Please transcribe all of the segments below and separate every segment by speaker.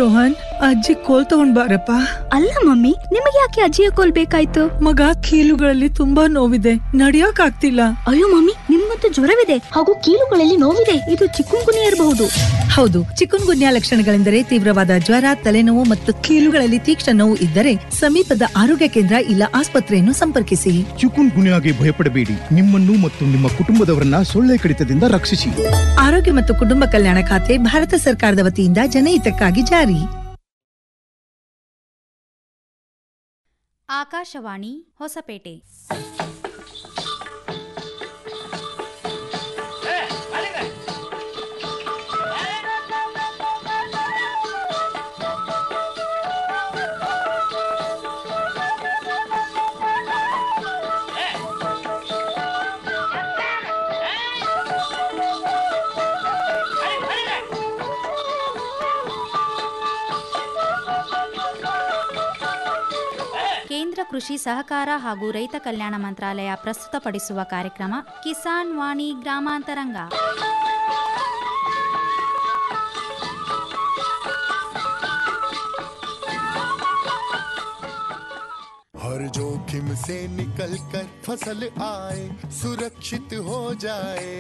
Speaker 1: ರೋಹನ್ ಅಜ್ಜಿ ಕೋಲ್ ತಗೊಂಡ್ ಬಾರಪ್ಪ
Speaker 2: ಅಲ್ಲ ಮಮ್ಮಿ ನಿಮಗೆ ಯಾಕೆ ಅಜ್ಜಿಯ ಕೋಲ್ ಬೇಕಾಯ್ತು
Speaker 1: ಮಗ ಕೀಲುಗಳಲ್ಲಿ ತುಂಬಾ ನೋವಿದೆ ನಡಿಯಕ್ ಆಗ್ತಿಲ್ಲ
Speaker 2: ಅಯ್ಯೋ ಮಮ್ಮಿ ನಿಮ್ಗಂತೂ ಜ್ವರವಿದೆ ಹಾಗೂ ಕೀಲುಗಳಲ್ಲಿ ನೋವಿದೆ ಇದು ಚಿಕ್ಕುನ್ಗುನಿ ಇರಬಹುದು
Speaker 3: ಹೌದು ಚಿಕುನ್ ಗುನ್ಯಾ ಲಕ್ಷಣಗಳೆಂದರೆ ತೀವ್ರವಾದ ಜ್ವರ ತಲೆನೋವು ಮತ್ತು ಕೀಲುಗಳಲ್ಲಿ ತೀಕ್ಷ್ಣ ನೋವು ಇದ್ದರೆ ಸಮೀಪದ ಆರೋಗ್ಯ ಕೇಂದ್ರ ಇಲ್ಲ ಆಸ್ಪತ್ರೆಯನ್ನು ಸಂಪರ್ಕಿಸಿ
Speaker 4: ಚಿಕುನ್ ಗುನ್ಯಾಗೆ ಭಯಪಡಬೇಡಿ ನಿಮ್ಮನ್ನು ಮತ್ತು ನಿಮ್ಮ ಕುಟುಂಬದವರನ್ನ ಸೊಳ್ಳೆ ಕಡಿತದಿಂದ ರಕ್ಷಿಸಿ
Speaker 3: ಆರೋಗ್ಯ ಮತ್ತು ಕುಟುಂಬ ಕಲ್ಯಾಣ ಖಾತೆ ಭಾರತ ಸರ್ಕಾರದ ವತಿಯಿಂದ ಜನಹಿತಕ್ಕಾಗಿ ಜಾರಿ
Speaker 5: ಆಕಾಶವಾಣಿ ಹೊಸಪೇಟೆ ಕೇಂದ್ರ ಕೃಷಿ ಸಹಕಾರ ಹಾಗೂ ರೈತ ಕಲ್ಯಾಣ ಮಂತ್ರಾಲಯ ಪ್ರಸ್ತುತಪಡಿಸುವ ಕಾರ್ಯಕ್ರಮ ಕಿಸಾನ್ ವಾಣಿ ಗ್ರಾಮಾಂತರಂಗ
Speaker 6: हर जोखिम से निकल कर फसल आए सुरक्षित हो जाए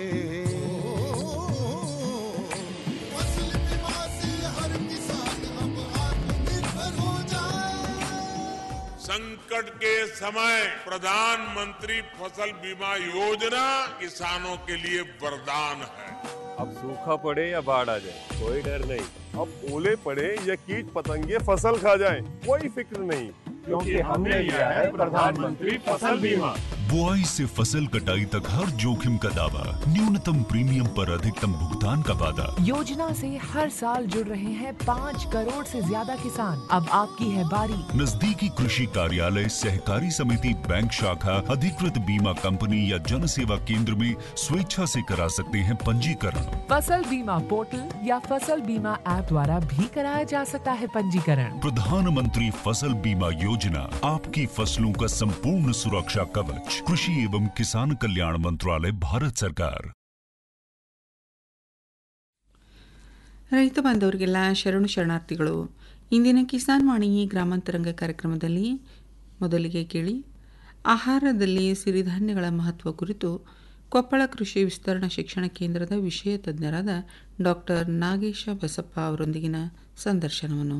Speaker 6: फसल बीमा से हर किसान अब आत्मनिर्भर हो जाए
Speaker 7: संकट के समय प्रधानमंत्री फसल बीमा योजना किसानों के लिए वरदान है
Speaker 8: अब सूखा पड़े या बाढ़ आ जाए कोई डर नहीं अब ओले पड़े या कीट पतंगे फसल खा जाए कोई फिक्र नहीं क्योंकि हमने लिया है प्रधानमंत्री फसल बीमा
Speaker 9: बुआई से फसल कटाई तक हर जोखिम का दावा न्यूनतम प्रीमियम पर अधिकतम भुगतान का वादा
Speaker 10: योजना से हर साल जुड़ रहे हैं पाँच करोड़ से ज्यादा किसान अब आपकी है बारी
Speaker 9: नजदीकी कृषि कार्यालय सहकारी समिति बैंक शाखा अधिकृत बीमा कंपनी या जन सेवा केंद्र में स्वेच्छा से करा सकते हैं पंजीकरण
Speaker 10: फसल बीमा पोर्टल या फसल बीमा ऐप द्वारा भी कराया जा सकता है पंजीकरण
Speaker 9: प्रधानमंत्री फसल बीमा योजना आपकी फसलों का संपूर्ण सुरक्षा कवच कृषि एवं किसान कल्याण मंत्रालय भारत सरकार
Speaker 11: ರೈತ ಬಾಂಧವರಿಗೆಲ್ಲ ಶರಣು ಶರಣಾರ್ಥಿಗಳು ಇಂದಿನ ಕಿಸಾನ್ ವಾಣಿ ಗ್ರಾಮಾಂತರಂಗ ಕಾರ್ಯಕ್ರಮದಲ್ಲಿ ಮೊದಲಿಗೆ ಕೇಳಿ ಆಹಾರದಲ್ಲಿ ಸಿರಿಧಾನ್ಯಗಳ ಮಹತ್ವ ಕುರಿತು ಕೊಪ್ಪಳ ಕೃಷಿ ವಿಸ್ತರಣಾ ಶಿಕ್ಷಣ ಕೇಂದ್ರದ ವಿಷಯ ತಜ್ಞರಾದ ಡಾಕ್ಟರ್ ನಾಗೇಶ ಬಸಪ್ಪ ಅವರೊಂದಿಗಿನ ಸಂದರ್ಶನವನ್ನು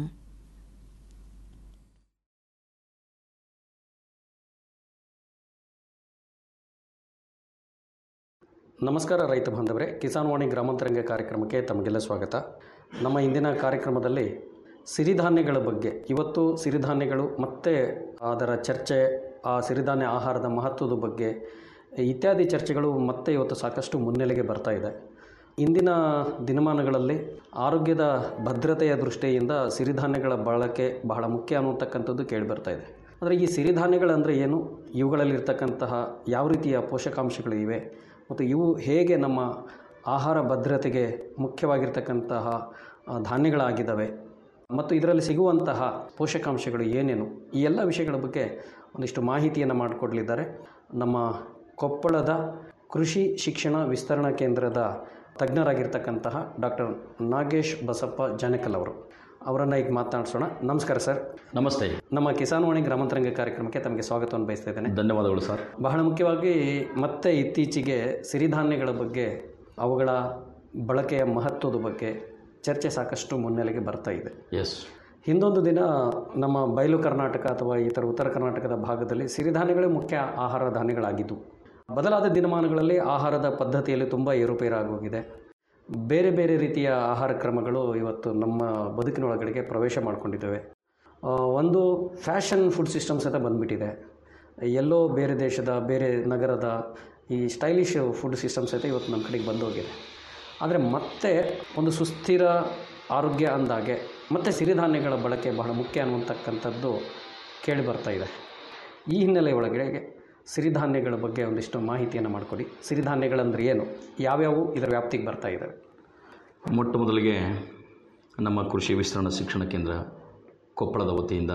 Speaker 12: ನಮಸ್ಕಾರ ರೈತ ಬಾಂಧವರೇ ಕಿಸಾನ್ ವಾಣಿ ಗ್ರಾಮಾಂತರಂಗ ಕಾರ್ಯಕ್ರಮಕ್ಕೆ ತಮಗೆಲ್ಲ ಸ್ವಾಗತ ನಮ್ಮ ಇಂದಿನ ಕಾರ್ಯಕ್ರಮದಲ್ಲಿ ಸಿರಿಧಾನ್ಯಗಳ ಬಗ್ಗೆ ಇವತ್ತು ಸಿರಿಧಾನ್ಯಗಳು ಮತ್ತು ಅದರ ಚರ್ಚೆ ಆ ಸಿರಿಧಾನ್ಯ ಆಹಾರದ ಮಹತ್ವದ ಬಗ್ಗೆ ಇತ್ಯಾದಿ ಚರ್ಚೆಗಳು ಮತ್ತೆ ಇವತ್ತು ಸಾಕಷ್ಟು ಮುನ್ನೆಲೆಗೆ ಬರ್ತಾ ಇದೆ ಇಂದಿನ ದಿನಮಾನಗಳಲ್ಲಿ ಆರೋಗ್ಯದ ಭದ್ರತೆಯ ದೃಷ್ಟಿಯಿಂದ ಸಿರಿಧಾನ್ಯಗಳ ಬಳಕೆ ಬಹಳ ಮುಖ್ಯ ಅನ್ನುವಂತಕ್ಕಂಥದ್ದು ಕೇಳಿಬರ್ತಾ ಇದೆ ಆದರೆ ಈ ಸಿರಿಧಾನ್ಯಗಳಂದರೆ ಏನು ಇವುಗಳಲ್ಲಿರ್ತಕ್ಕಂತಹ ಯಾವ ರೀತಿಯ ಪೋಷಕಾಂಶಗಳು ಇವೆ ಮತ್ತು ಇವು ಹೇಗೆ ನಮ್ಮ ಆಹಾರ ಭದ್ರತೆಗೆ ಮುಖ್ಯವಾಗಿರ್ತಕ್ಕಂತಹ ಆ, ಧಾನ್ಯಗಳಾಗಿದ್ದಾವೆ ಮತ್ತು ಇದರಲ್ಲಿ ಸಿಗುವಂತಹ ಪೋಷಕಾಂಶಗಳು ಏನೇನು ಈ ಎಲ್ಲ ವಿಷಯಗಳ ಬಗ್ಗೆ ಒಂದಿಷ್ಟು ಮಾಹಿತಿಯನ್ನು ಮಾಡಿಕೊಡಲಿದ್ದಾರೆ ನಮ್ಮ ಕೊಪ್ಪಳದ ಕೃಷಿ ಶಿಕ್ಷಣ ವಿಸ್ತರಣಾ ಕೇಂದ್ರದ ತಜ್ಞರಾಗಿರ್ತಕ್ಕಂತಹ ಡಾಕ್ಟರ್ ನಾಗೇಶ್ ಬಸಪ್ಪ ಜಾನಕಲ್ ಅವರು ಅವರನ್ನು ಈಗ ಮಾತನಾಡಿಸೋಣ ನಮಸ್ಕಾರ ಸರ್
Speaker 13: ನಮಸ್ತೆ
Speaker 12: ನಮ್ಮ ಕಿಸಾನ್ ವಾಣಿ ಗ್ರಾಮಾಂತರಂಗ ಕಾರ್ಯಕ್ರಮಕ್ಕೆ ತಮಗೆ ಸ್ವಾಗತವನ್ನು ಬಯಸ್ತಾ ಇದ್ದೇನೆ
Speaker 13: ಧನ್ಯವಾದಗಳು ಸರ್
Speaker 12: ಬಹಳ ಮುಖ್ಯವಾಗಿ ಮತ್ತೆ ಇತ್ತೀಚೆಗೆ ಸಿರಿಧಾನ್ಯಗಳ ಬಗ್ಗೆ ಅವುಗಳ ಬಳಕೆಯ ಮಹತ್ವದ ಬಗ್ಗೆ ಚರ್ಚೆ ಸಾಕಷ್ಟು ಮುನ್ನೆಲೆಗೆ ಬರ್ತಾ ಇದೆ
Speaker 13: ಎಸ್
Speaker 12: ಹಿಂದೊಂದು ದಿನ ನಮ್ಮ ಬಯಲು ಕರ್ನಾಟಕ ಅಥವಾ ಇತರ ಉತ್ತರ ಕರ್ನಾಟಕದ ಭಾಗದಲ್ಲಿ ಸಿರಿಧಾನ್ಯಗಳೇ ಮುಖ್ಯ ಆಹಾರ ಧಾನ್ಯಗಳಾಗಿದ್ದು ಬದಲಾದ ದಿನಮಾನಗಳಲ್ಲಿ ಆಹಾರದ ಪದ್ಧತಿಯಲ್ಲಿ ತುಂಬ ಏರುಪೇರಾಗೋಗಿದೆ ಬೇರೆ ಬೇರೆ ರೀತಿಯ ಆಹಾರ ಕ್ರಮಗಳು ಇವತ್ತು ನಮ್ಮ ಬದುಕಿನೊಳಗಡೆಗೆ ಪ್ರವೇಶ ಮಾಡಿಕೊಂಡಿದ್ದಾವೆ ಆ, ಒಂದು ಫ್ಯಾಷನ್ ಫುಡ್ ಸಿಸ್ಟಮ್ ಸಹಿತ ಬಂದುಬಿಟ್ಟಿದೆ ಎಲ್ಲೋ ಬೇರೆ ದೇಶದ ಬೇರೆ ನಗರದ ಈ ಸ್ಟೈಲಿಶ್ ಫುಡ್ ಸಿಸ್ಟಮ್ ಸಹಿತ ಇವತ್ತು ನಮ್ಮ ಕಡೆಗೆ ಬಂದು ಹೋಗಿದೆ ಆದರೆ ಮತ್ತೆ ಒಂದು ಸುಸ್ಥಿರ ಆರೋಗ್ಯ ಅಂದಾಗೆ ಮತ್ತು ಸಿರಿಧಾನ್ಯಗಳ ಬಳಕೆ ಬಹಳ ಮುಖ್ಯ ಅನ್ನುವಂತಕ್ಕಂಥದ್ದು ಕೇಳಿ ಬರ್ತಾ ಇದೆ ಈ ಹಿನ್ನೆಲೆ ಒಳಗಡೆ ಸಿರಿಧಾನ್ಯಗಳ ಬಗ್ಗೆ ಒಂದಿಷ್ಟು ಮಾಹಿತಿಯನ್ನು ಮಾಡಿಕೊಡಿ ಸಿರಿಧಾನ್ಯಗಳಂದ್ರೆ ಏನು ಯಾವ್ಯಾವು ಇದರ ವ್ಯಾಪ್ತಿಗೆ ಬರ್ತಾ ಇದ್ದಾವೆ
Speaker 13: ಮೊಟ್ಟ ಮೊದಲಿಗೆ ನಮ್ಮ ಕೃಷಿ ವಿಸ್ತರಣಾ ಶಿಕ್ಷಣ ಕೇಂದ್ರ ಕೊಪ್ಪಳದ ವತಿಯಿಂದ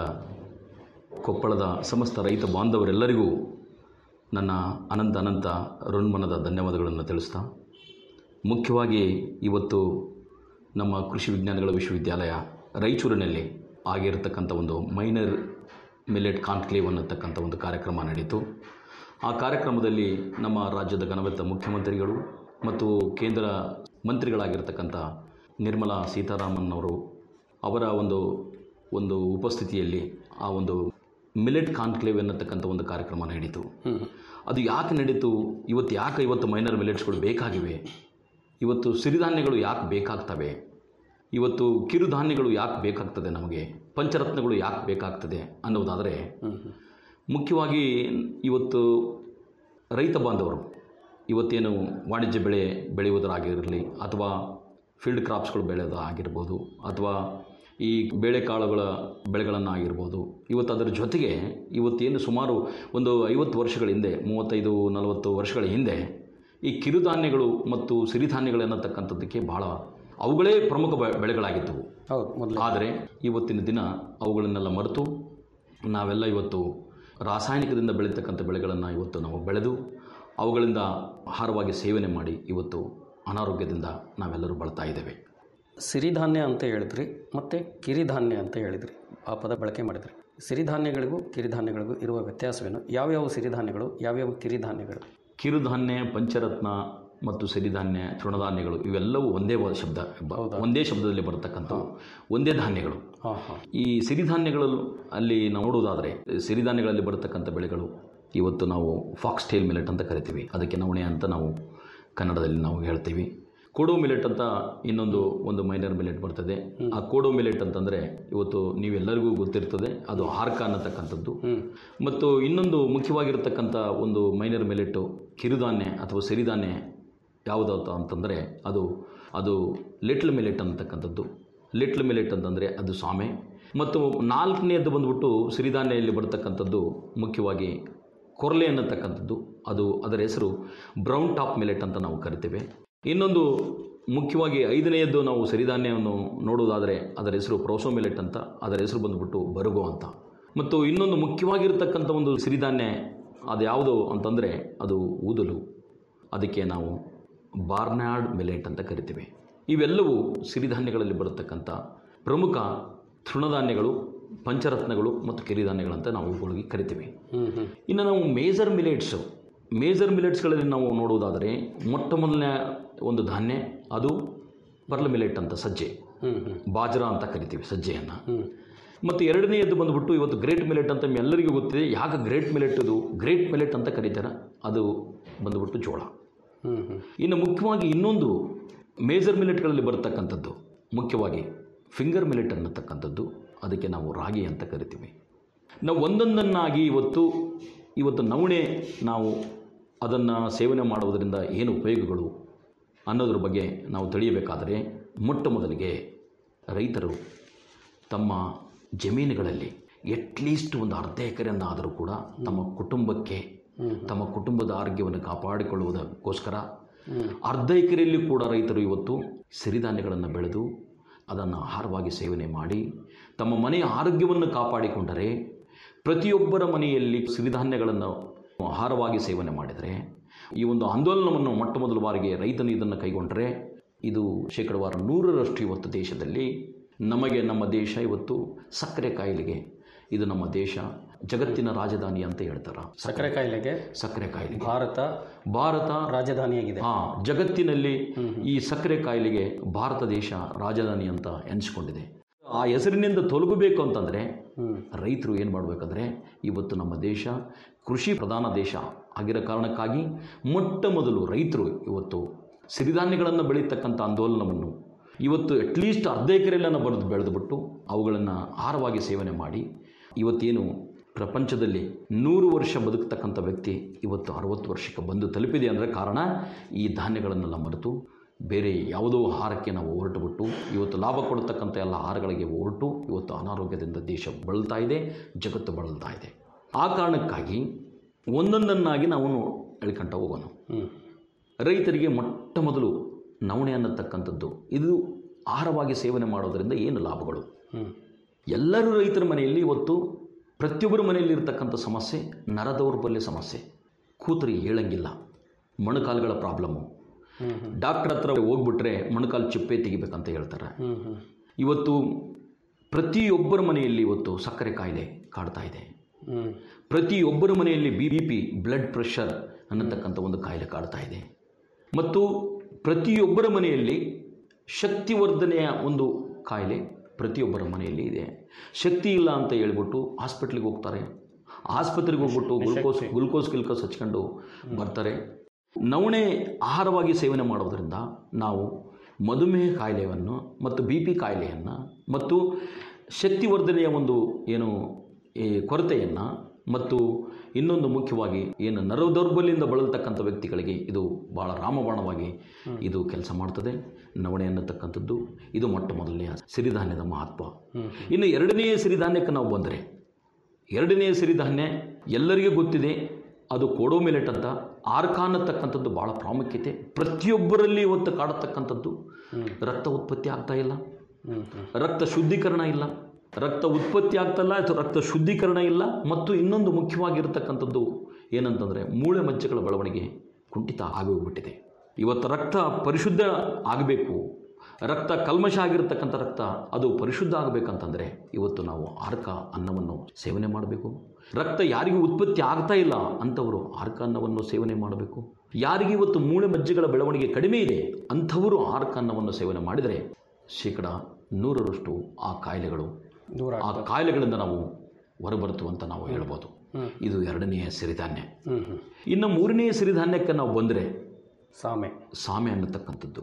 Speaker 13: ಕೊಪ್ಪಳದ ಸಮಸ್ತ ರೈತ ಬಾಂಧವರೆಲ್ಲರಿಗೂ ನನ್ನ ಅನಂತ ಅನಂತ ಋಣ್ಮನದ ಧನ್ಯವಾದಗಳನ್ನು ತಿಳಿಸ್ತಾ ಮುಖ್ಯವಾಗಿ ಇವತ್ತು ನಮ್ಮ ಕೃಷಿ ವಿಜ್ಞಾನಗಳ ವಿಶ್ವವಿದ್ಯಾಲಯ ರಾಯಚೂರಿನಲ್ಲಿ ಆಗಿರತಕ್ಕಂಥ ಒಂದು ಮೈನರ್ ಮಿಲೆಟ್ ಕಾನ್ಕ್ಲೇವ್ ಅನ್ನತಕ್ಕಂಥ ಒಂದು ಕಾರ್ಯಕ್ರಮ ನಡೀತು ಆ ಕಾರ್ಯಕ್ರಮದಲ್ಲಿ ನಮ್ಮ ರಾಜ್ಯದ ಘನವೆತ್ತ ಮುಖ್ಯಮಂತ್ರಿಗಳು ಮತ್ತು ಕೇಂದ್ರ ಮಂತ್ರಿಗಳಾಗಿರ್ತಕ್ಕಂಥ ನಿರ್ಮಲಾ ಸೀತಾರಾಮನ್ ಅವರು ಅವರ ಒಂದು ಒಂದು ಉಪಸ್ಥಿತಿಯಲ್ಲಿ ಆ ಒಂದು ಮಿಲೆಟ್ ಕಾನ್ಕ್ಲೇವ್ ಎನ್ನತಕ್ಕಂಥ ಒಂದು ಕಾರ್ಯಕ್ರಮ ನಡೀತು ಅದು ಯಾಕೆ ನಡೀತು ಇವತ್ತು ಯಾಕೆ ಇವತ್ತು ಮೈನರ್ ಮಿಲೆಟ್ಸ್ಗಳು ಬೇಕಾಗಿವೆ ಇವತ್ತು ಸಿರಿಧಾನ್ಯಗಳು ಯಾಕೆ ಬೇಕಾಗ್ತವೆ ಇವತ್ತು ಕಿರುಧಾನ್ಯಗಳು ಯಾಕೆ ಬೇಕಾಗ್ತದೆ ನಮಗೆ ಪಂಚರತ್ನಗಳು ಯಾಕೆ ಬೇಕಾಗ್ತದೆ ಅನ್ನೋದಾದರೆ ಮುಖ್ಯವಾಗಿ ಇವತ್ತು ರೈತ ಬಾಂಧವರು ಇವತ್ತೇನು ವಾಣಿಜ್ಯ ಬೆಳೆ ಬೆಳೆಯುವುದರಾಗಿರಲಿ ಅಥವಾ ಫೀಲ್ಡ್ ಕ್ರಾಪ್ಸ್ಗಳು ಬೆಳೆಯೋದು ಆಗಿರ್ಬೋದು ಅಥವಾ ಈ ಬೇಳೆಕಾಳುಗಳ ಬೆಳೆಗಳನ್ನು ಆಗಿರ್ಬೋದು ಇವತ್ತು ಅದರ ಜೊತೆಗೆ ಇವತ್ತೇನು ಸುಮಾರು ಒಂದು ಐವತ್ತು ವರ್ಷಗಳ ಹಿಂದೆ ಮೂವತ್ತೈದು ನಲವತ್ತು ವರ್ಷಗಳ ಹಿಂದೆ ಈ ಕಿರುಧಾನ್ಯಗಳು ಮತ್ತು ಸಿರಿಧಾನ್ಯಗಳು ಅನ್ನತಕ್ಕಂಥದ್ದಕ್ಕೆ ಬಹಳ ಅವುಗಳೇ ಪ್ರಮುಖ ಬೆ- ಬೆಳೆಗಳಾಗಿದ್ದವು
Speaker 12: ಹೌದು
Speaker 13: ಆದರೆ ಇವತ್ತಿನ ದಿನ ಅವುಗಳನ್ನೆಲ್ಲ ಮರೆತು ನಾವೆಲ್ಲ ಇವತ್ತು ರಾಸಾಯನಿಕದಿಂದ ಬೆಳೀತಕ್ಕಂಥ ಬೆಳೆಗಳನ್ನು ಇವತ್ತು ನಾವು ಬೆಳೆದು ಅವುಗಳಿಂದ ಆಹಾರವಾಗಿ ಸೇವನೆ ಮಾಡಿ ಇವತ್ತು ಅನಾರೋಗ್ಯದಿಂದ ನಾವೆಲ್ಲರೂ ಬಳಲ್ತಾ ಇದ್ದೇವೆ
Speaker 12: ಸಿರಿಧಾನ್ಯ ಅಂತ ಹೇಳಿದ್ರಿ ಮತ್ತು ಕಿರಿಧಾನ್ಯ ಅಂತ ಹೇಳಿದ್ರಿ ಆ ಪದ ಬಳಕೆ ಮಾಡಿದ್ರಿ ಸಿರಿಧಾನ್ಯಗಳಿಗೂ ಕಿರಿಧಾನ್ಯಗಳಿಗೂ ಇರುವ ವ್ಯತ್ಯಾಸವೇನು ಯಾವ್ಯಾವ ಸಿರಿಧಾನ್ಯಗಳು ಯಾವ್ಯಾವ ಕಿರಿಧಾನ್ಯಗಳು
Speaker 13: ಕಿರುಧಾನ್ಯ ಪಂಚರತ್ನ ಮತ್ತು ಸಿರಿಧಾನ್ಯ ತೃಣಧಾನ್ಯಗಳು ಇವೆಲ್ಲವೂ ಒಂದೇ ವ- ಶಬ್ದ ಬ- ಒಂದೇ ಶಬ್ದದಲ್ಲಿ ಬರತಕ್ಕಂಥ ಒಂದೇ ಧಾನ್ಯಗಳು ಈ ಸಿರಿಧಾನ್ಯಗಳು ಅಲ್ಲಿ ನಾವು ನೋಡುವುದಾದರೆ ಸಿರಿಧಾನ್ಯಗಳಲ್ಲಿ ಬರತಕ್ಕಂಥ ಬೆಳೆಗಳು ಇವತ್ತು ನಾವು ಫಾಕ್ಸ್ ಟೇಲ್ ಮಿಲೆಟ್ ಅಂತ ಕರಿತೀವಿ ಅದಕ್ಕೆ ನವಣೆ ಅಂತ ನಾವು ಕನ್ನಡದಲ್ಲಿ ನಾವು ಹೇಳ್ತೀವಿ ಕೋಡೋ ಮಿಲೆಟ್ ಅಂತ ಇನ್ನೊಂದು ಒಂದು ಮೈನರ್ ಮಿಲೆಟ್ ಬರ್ತದೆ ಆ ಕೋಡೋ ಮಿಲೆಟ್ ಅಂತಂದರೆ ಇವತ್ತು ನೀವೆಲ್ಲರಿಗೂ ಗೊತ್ತಿರ್ತದೆ ಅದು ಹಾರ್ಕ ಅನ್ನತಕ್ಕಂಥದ್ದು ಮತ್ತು ಇನ್ನೊಂದು ಮುಖ್ಯವಾಗಿರ್ತಕ್ಕಂಥ ಒಂದು ಮೈನರ್ ಮಿಲೆಟ್ಟು ಕಿರುಧಾನ್ಯ ಅಥವಾ ಸಿರಿಧಾನ್ಯ ಯಾವುದು ಅಂತ ಅಂತಂದರೆ ಅದು ಅದು ಲಿಟ್ಲ್ ಮಿಲೆಟ್ ಅಂತಕ್ಕಂಥದ್ದು ಲಿಟ್ಲ್ ಮಿಲೆಟ್ ಅಂತಂದರೆ ಅದು ಸಾಮೆ ಮತ್ತು ನಾಲ್ಕನೇದು ಬಂದ್ಬಿಟ್ಟು ಸಿರಿಧಾನ್ಯದಲ್ಲಿ ಬರ್ತಕ್ಕಂಥದ್ದು ಮುಖ್ಯವಾಗಿ ಕೊರ್ಲೆ ಅನ್ನತಕ್ಕಂಥದ್ದು ಅದು ಅದರ ಹೆಸರು ಬ್ರೌನ್ ಟಾಪ್ ಮಿಲೆಟ್ ಅಂತ ನಾವು ಕರಿತೇವೆ ಇನ್ನೊಂದು ಮುಖ್ಯವಾಗಿ ಐದನೆಯದ್ದು ನಾವು ಸಿರಿಧಾನ್ಯವನ್ನು ನೋಡುವುದಾದರೆ ಅದರ ಹೆಸರು ಪ್ರೋಸೋ ಮಿಲೆಟ್ ಅಂತ ಅದರ ಹೆಸರು ಬಂದ್ಬಿಟ್ಟು ಬರುಗೋ ಅಂತ ಮತ್ತು ಇನ್ನೊಂದು ಮುಖ್ಯವಾಗಿರ್ತಕ್ಕಂಥ ಒಂದು ಸಿರಿಧಾನ್ಯ ಅದು ಯಾವುದು ಅಂತಂದರೆ ಅದು ಊದಲು ಅದಕ್ಕೆ ನಾವು ಬಾರ್ನಾರ್ಡ್ ಮಿಲೆಟ್ ಅಂತ ಕರಿತೀವಿ ಇವೆಲ್ಲವೂ ಸಿರಿಧಾನ್ಯಗಳಲ್ಲಿ ಬರತಕ್ಕಂಥ ಪ್ರಮುಖ ತೃಣಧಾನ್ಯಗಳು ಪಂಚರತ್ನಗಳು ಮತ್ತು ಕಿರಿಧಾನ್ಯಗಳಂತ ನಾವು ಇವುಗಳಿಗೆ ಕರಿತೀವಿ ಇನ್ನು ನಾವು ಮೇಜರ್ ಮಿಲೆಟ್ಸು ಮೇಜರ್ ಮಿಲೆಟ್ಸ್ಗಳಲ್ಲಿ ನಾವು ನೋಡುವುದಾದರೆ ಮೊಟ್ಟ ಮೊದಲನೇ ಒಂದು ಧಾನ್ಯ ಅದು ಪರ್ಲ್ ಮಿಲೆಟ್ ಅಂತ ಸಜ್ಜೆ ಬಾಜ್ರಾ ಅಂತ ಕರಿತೀವಿ ಸಜ್ಜೆಯನ್ನು ಮತ್ತು ಎರಡನೆಯದ್ದು ಬಂದುಬಿಟ್ಟು ಇವತ್ತು ಗ್ರೇಟ್ ಮಿಲೆಟ್ ಅಂತ ಎಲ್ಲರಿಗೂ ಗೊತ್ತಿದೆ ಯಾಕೆ ಗ್ರೇಟ್ ಮಿಲೆಟ್ ಅದು ಗ್ರೇಟ್ ಮಿಲೆಟ್ ಅಂತ ಕರೀತಾರೆ ಅದು ಬಂದುಬಿಟ್ಟು ಜೋಳ ಇನ್ನು ಮುಖ್ಯವಾಗಿ ಇನ್ನೊಂದು ಮೇಜರ್ ಮಿಲೆಟ್ಗಳಲ್ಲಿ ಬರತಕ್ಕಂಥದ್ದು ಮುಖ್ಯವಾಗಿ ಫಿಂಗರ್ ಮಿಲೆಟ್ ಅನ್ನತಕ್ಕಂಥದ್ದು ಅದಕ್ಕೆ ನಾವು ರಾಗಿ ಅಂತ ಕರಿತೀವಿ ನಾವು ಒಂದೊಂದನ್ನಾಗಿ ಇವತ್ತು ಇವತ್ತು ನವಣೆ ನಾವು ಅದನ್ನು ಸೇವನೆ ಮಾಡುವುದರಿಂದ ಏನು ಉಪಯೋಗಗಳು ಅನ್ನೋದ್ರ ಬಗ್ಗೆ ನಾವು ತಿಳಿಯಬೇಕಾದರೆ ಮೊಟ್ಟ ಮೊದಲಿಗೆ ರೈತರು ತಮ್ಮ ಜಮೀನುಗಳಲ್ಲಿ ಎಟ್ಲೀಸ್ಟ್ ಒಂದು ಅರ್ಧ ಎಕರೆಯನ್ನಾದರೂ ಕೂಡ ತಮ್ಮ ಕುಟುಂಬಕ್ಕೆ ತಮ್ಮ ಕುಟುಂಬದ ಆರೋಗ್ಯವನ್ನು ಕಾಪಾಡಿಕೊಳ್ಳುವುದಕ್ಕೋಸ್ಕರ ಅರ್ಧ ಎಕರೆಯಲ್ಲಿ ಕೂಡ ರೈತರು ಇವತ್ತು ಸಿರಿಧಾನ್ಯಗಳನ್ನು ಬೆಳೆದು ಅದನ್ನು ಆಹಾರವಾಗಿ ಸೇವನೆ ಮಾಡಿ ತಮ್ಮ ಮನೆಯ ಆರೋಗ್ಯವನ್ನು ಕಾಪಾಡಿಕೊಂಡರೆ ಪ್ರತಿಯೊಬ್ಬರ ಮನೆಯಲ್ಲಿ ಸಿರಿಧಾನ್ಯಗಳನ್ನು ಆಹಾರವಾಗಿ ಸೇವನೆ ಮಾಡಿದರೆ ಈ ಒಂದು ಆಂದೋಲನವನ್ನು ಮೊಟ್ಟ ಮೊದಲ ಬಾರಿಗೆ ರೈತನು ಇದನ್ನು ಕೈಗೊಂಡರೆ ಇದು ಶೇಕಡವಾರು ನೂರರಷ್ಟು ಇವತ್ತು ದೇಶದಲ್ಲಿ ನಮಗೆ ನಮ್ಮ ದೇಶ ಇವತ್ತು ಸಕ್ಕರೆ ಕಾಯಿಲೆಗೆ ಇದು ನಮ್ಮ ದೇಶ ಜಗತ್ತಿನ ರಾಜಧಾನಿ ಅಂತ ಹೇಳ್ತಾರೆ
Speaker 12: ಸಕ್ಕರೆ ಕಾಯಿಲೆಗೆ
Speaker 13: ಸಕ್ಕರೆ ಕಾಯಿಲೆ
Speaker 12: ಭಾರತ
Speaker 13: ಭಾರತ
Speaker 12: ರಾಜಧಾನಿಯಾಗಿದೆ
Speaker 13: ಹಾ ಜಗತ್ತಿನಲ್ಲಿ ಈ ಸಕ್ಕರೆ ಕಾಯಿಲೆಗೆ ಭಾರತ ದೇಶ ರಾಜಧಾನಿ ಅಂತ ಎನಿಸ್ಕೊಂಡಿದೆ ಆ ಹೆಸರಿನಿಂದ ತೊಲಗಬೇಕು ಅಂತಂದರೆ ರೈತರು ಏನು ಮಾಡಬೇಕಂದ್ರೆ ಇವತ್ತು ನಮ್ಮ ದೇಶ ಕೃಷಿ ಪ್ರಧಾನ ದೇಶ ಆಗಿರೋ ಕಾರಣಕ್ಕಾಗಿ ಮೊಟ್ಟ ಮೊದಲು ರೈತರು ಇವತ್ತು ಸಿರಿಧಾನ್ಯಗಳನ್ನು ಬೆಳೀತಕ್ಕಂಥ ಆಂದೋಲನವನ್ನು ಇವತ್ತು ಅಟ್ಲೀಸ್ಟ್ ಅರ್ಧ ಎಕರೆಯನ್ನು ಬರೆದು ಬೆಳೆದುಬಿಟ್ಟು ಅವುಗಳನ್ನು ಆಹಾರವಾಗಿ ಸೇವನೆ ಮಾಡಿ ಇವತ್ತೇನು ಪ್ರಪಂಚದಲ್ಲಿ ನೂರು ವರ್ಷ ಬದುಕತಕ್ಕಂಥ ವ್ಯಕ್ತಿ ಇವತ್ತು ಅರವತ್ತು ವರ್ಷಕ್ಕೆ ಬಂದು ತಲುಪಿದೆ ಅಂದರೆ ಕಾರಣ ಈ ಧಾನ್ಯಗಳನ್ನೆಲ್ಲ ಮರೆತು ಬೇರೆ ಯಾವುದೋ ಆಹಾರಕ್ಕೆ ನಾವು ಹೊರಟುಬಿಟ್ಟು ಇವತ್ತು ಲಾಭ ಕೊಡ್ತಕ್ಕಂಥ ಎಲ್ಲ ಆಹಾರಗಳಿಗೆ ಹೊರಟು ಇವತ್ತು ಅನಾರೋಗ್ಯದಿಂದ ದೇಶ ಬಳಲ್ತಾ ಇದೆ ಜಗತ್ತು ಬಳಲ್ತಾ ಇದೆ ಆ ಕಾರಣಕ್ಕಾಗಿ ಒಂದೊಂದನ್ನಾಗಿ ನಾವು ಹೇಳ್ಕೊಂತ ಹೋಗೋಣ ರೈತರಿಗೆ ಮೊಟ್ಟ ಮೊದಲು ನವಣೆ ಅನ್ನತಕ್ಕಂಥದ್ದು ಇದು ಆಹಾರವಾಗಿ ಸೇವನೆ ಮಾಡೋದರಿಂದ ಏನು ಲಾಭಗಳು ಎಲ್ಲರೂ ರೈತರ ಮನೆಯಲ್ಲಿ ಇವತ್ತು ಪ್ರತಿಯೊಬ್ಬರ ಮನೆಯಲ್ಲಿ ಇರ್ತಕ್ಕಂಥ ಸಮಸ್ಯೆ ನರ ದೌರ್ಬಲ್ಯ ಸಮಸ್ಯೆ ಕೂತರಿ ಹೇಳಂಗಿಲ್ಲ ಮೊಣಕಾಲುಗಳ ಪ್ರಾಬ್ಲಮ್ಮು ಡಾಕ್ಟರ್ ಹತ್ರ ಹೋಗ್ಬಿಟ್ರೆ ಮೊಣಕಾಲು ಚಿಪ್ಪೆ ತೆಗಿಬೇಕಂತ ಹೇಳ್ತಾರೆ ಇವತ್ತು ಪ್ರತಿಯೊಬ್ಬರ ಮನೆಯಲ್ಲಿ ಇವತ್ತು ಸಕ್ಕರೆ ಕಾಯಿಲೆ ಕಾಡ್ತಾ ಇದೆ ಪ್ರತಿಯೊಬ್ಬರ ಮನೆಯಲ್ಲಿ B B P blood pressure ಅನ್ನತಕ್ಕಂಥ ಒಂದು ಕಾಯಿಲೆ ಕಾಡ್ತಾ ಇದೆ ಮತ್ತು ಪ್ರತಿಯೊಬ್ಬರ ಮನೆಯಲ್ಲಿ ಶಕ್ತಿವರ್ಧನೆಯ ಒಂದು ಕಾಯಿಲೆ ಪ್ರತಿಯೊಬ್ಬರ ಮನೆಯಲ್ಲಿ ಇದೆ ಶಕ್ತಿ ಇಲ್ಲ ಅಂತ ಹೇಳ್ಬಿಟ್ಟು ಹಾಸ್ಪಿಟ್ಲಿಗೆ ಹೋಗ್ತಾರೆ ಆಸ್ಪತ್ರೆಗೆ ಹೋಗ್ಬಿಟ್ಟು ಗ್ಲುಕೋಸ್ ಗ್ಲುಕೋಸ್ ಗಿಲ್ಕೋಸ್ ಹಚ್ಕೊಂಡು ಬರ್ತಾರೆ ನವಣೆ ಆಹಾರವಾಗಿ ಸೇವನೆ ಮಾಡೋದರಿಂದ ನಾವು ಮಧುಮೇಹ ಕಾಯಿಲೆಯನ್ನು ಮತ್ತು ಬಿ ಪಿ ಕಾಯಿಲೆಯನ್ನು ಮತ್ತು ಶಕ್ತಿವರ್ಧನೆಯ ಒಂದು ಏನು ಈ ಕೊರತೆಯನ್ನು ಮತ್ತು ಇನ್ನೊಂದು ಮುಖ್ಯವಾಗಿ ಏನು ನರವ ದೌರ್ಬಲ್ಯದಿಂದ ಬಳಲ್ತಕ್ಕಂಥ ವ್ಯಕ್ತಿಗಳಿಗೆ ಇದು ಭಾಳ ರಾಮಬಾಣವಾಗಿ ಇದು ಕೆಲಸ ಮಾಡ್ತದೆ ನವಣೆ ಅನ್ನತಕ್ಕಂಥದ್ದು ಇದು ಮೊಟ್ಟ ಮೊದಲನೆಯ ಸಿರಿಧಾನ್ಯದ ಮಹತ್ವ ಇನ್ನು ಎರಡನೆಯ ಸಿರಿಧಾನ್ಯಕ್ಕೆ ನಾವು ಬಂದರೆ ಎರಡನೆಯ ಸಿರಿಧಾನ್ಯ ಎಲ್ಲರಿಗೂ ಗೊತ್ತಿದೆ ಅದು ಕೋಡೋ ಮಿಲೆಟ್ ಅಂತ ಆರ್ಕ ಅನ್ನತಕ್ಕಂಥದ್ದು ಭಾಳ ಪ್ರಾಮುಖ್ಯತೆ ಪ್ರತಿಯೊಬ್ಬರಲ್ಲಿ ಇವತ್ತು ಕಾಡತಕ್ಕಂಥದ್ದು ರಕ್ತ ಉತ್ಪತ್ತಿ ಆಗ್ತಾ ಇಲ್ಲ ರಕ್ತ ಶುದ್ಧೀಕರಣ ಇಲ್ಲ ರಕ್ತ ಉತ್ಪತ್ತಿ ಆಗ್ತಲ್ಲ ಅಥವಾ ರಕ್ತ ಶುದ್ಧೀಕರಣ ಇಲ್ಲ ಮತ್ತು ಇನ್ನೊಂದು ಮುಖ್ಯವಾಗಿರತಕ್ಕಂಥದ್ದು ಏನಂತಂದರೆ ಮೂಳೆ ಮಜ್ಜೆಗಳ ಬೆಳವಣಿಗೆ ಕುಂಠಿತ ಆಗಿ ಹೋಗ್ಬಿಟ್ಟಿದೆ ಇವತ್ತು ರಕ್ತ ಪರಿಶುದ್ಧ ಆಗಬೇಕು ರಕ್ತ ಕಲ್ಮಶ ಆಗಿರತಕ್ಕಂಥ ರಕ್ತ ಅದು ಪರಿಶುದ್ಧ ಆಗಬೇಕಂತಂದರೆ ಇವತ್ತು ನಾವು ಆರ್ಕ ಅನ್ನವನ್ನು ಸೇವನೆ ಮಾಡಬೇಕು ರಕ್ತ ಯಾರಿಗೂ ಉತ್ಪತ್ತಿ ಆಗ್ತಾ ಇಲ್ಲ ಅಂಥವರು ಆರ್ಕ ಅನ್ನವನ್ನು ಸೇವನೆ ಮಾಡಬೇಕು ಯಾರಿಗೆ ಇವತ್ತು ಮೂಳೆ ಮಜ್ಜೆಗಳ ಬೆಳವಣಿಗೆ ಕಡಿಮೆ ಇದೆ ಅಂಥವರು ಆರ್ಕ ಅನ್ನವನ್ನು ಸೇವನೆ ಮಾಡಿದರೆ ಶೇಕಡ ನೂರರಷ್ಟು ಆ ಕಾಯಿಲೆಗಳು ಆ ಕಾಯಿಲೆಗಳಿಂದ ನಾವು ಹೊರಬರ್ತು ಅಂತ ನಾವು ಹೇಳ್ಬೋದು ಇದು ಎರಡನೆಯ ಸಿರಿಧಾನ್ಯ ಇನ್ನು ಮೂರನೆಯ ಸಿರಿಧಾನ್ಯಕ್ಕೆ ನಾವು ಬಂದರೆ
Speaker 12: ಸಾಮೆ
Speaker 13: ಸಾಮೆ ಅನ್ನತಕ್ಕಂಥದ್ದು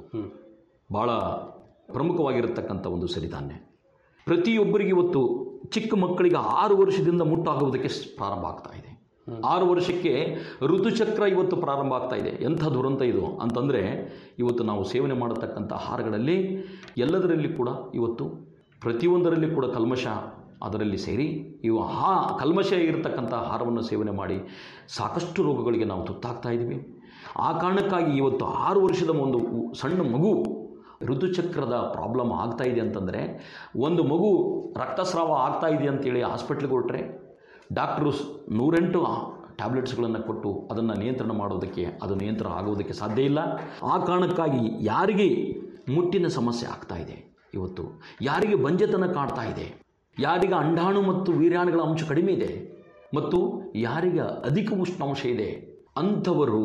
Speaker 13: ಭಾಳ ಪ್ರಮುಖವಾಗಿರತಕ್ಕಂಥ ಒಂದು ಸಿರಿಧಾನ್ಯ ಪ್ರತಿಯೊಬ್ಬರಿಗೆ ಇವತ್ತು ಚಿಕ್ಕ ಮಕ್ಕಳಿಗೆ ಆರು ವರ್ಷದಿಂದ ಮುಟ್ಟಾಗುವುದಕ್ಕೆ ಸ್- ಪ್ರಾರಂಭ ಆಗ್ತಾ ಇದೆ ಆರು ವರ್ಷಕ್ಕೆ ಋತುಚಕ್ರ ಇವತ್ತು ಪ್ರಾರಂಭ ಆಗ್ತಾ ಇದೆ ಎಂಥ ದುರಂತ ಇದು ಅಂತಂದರೆ ಇವತ್ತು ನಾವು ಸೇವನೆ ಮಾಡತಕ್ಕಂಥ ಆಹಾರಗಳಲ್ಲಿ ಎಲ್ಲದರಲ್ಲಿ ಕೂಡ ಇವತ್ತು ಪ್ರತಿಯೊಂದರಲ್ಲಿ ಕೂಡ ಕಲ್ಮಶ ಅದರಲ್ಲಿ ಸೇರಿ ಇವು ಆ ಕಲ್ಮಶ ಇರತಕ್ಕಂಥ ಆಹಾರವನ್ನು ಸೇವನೆ ಮಾಡಿ ಸಾಕಷ್ಟು ರೋಗಗಳಿಗೆ ನಾವು ತುತ್ತಾಗ್ತಾ ಇದ್ದೀವಿ ಆ ಕಾರಣಕ್ಕಾಗಿ ಇವತ್ತು ಆರು ವರ್ಷದ ಒಂದು ಉ- ಸಣ್ಣ ಮಗು ಋತುಚಕ್ರದ ಪ್ರಾಬ್ಲಮ್ ಆಗ್ತಾ ಇದೆ ಅಂತಂದರೆ ಒಂದು ಮಗು ರಕ್ತಸ್ರಾವ ಆಗ್ತಾ ಇದೆ ಅಂತೇಳಿ ಹಾಸ್ಪಿಟ್ಲಿಗೆ ಹೊರಟ್ರೆ ಡಾಕ್ಟ್ರು ಸ್- ನೂರೆಂಟು ಟ್ಯಾಬ್ಲೆಟ್ಸ್ಗಳನ್ನು ಕೊಟ್ಟು ಅದನ್ನು ನಿಯಂತ್ರಣ ಮಾಡೋದಕ್ಕೆ ಅದು ನಿಯಂತ್ರಣ ಆಗೋದಕ್ಕೆ ಸಾಧ್ಯ ಇಲ್ಲ ಆ ಕಾರಣಕ್ಕಾಗಿ ಯಾರಿಗೆ ಮುಟ್ಟಿನ ಸಮಸ್ಯೆ ಆಗ್ತಾ ಇದೆ ಇವತ್ತು ಯಾರಿಗೆ ಬಂಜೆತನ ಕಾಡ್ತಾ ಇದೆ ಯಾರಿಗೆ ಅಂಡಾಣು ಮತ್ತು ವೀರ್ಯಾಣುಗಳ ಅಂಶ ಕಡಿಮೆ ಇದೆ ಮತ್ತು ಯಾರಿಗೆ ಅಧಿಕ ಉಷ್ಣಾಂಶ ಇದೆ ಅಂಥವರು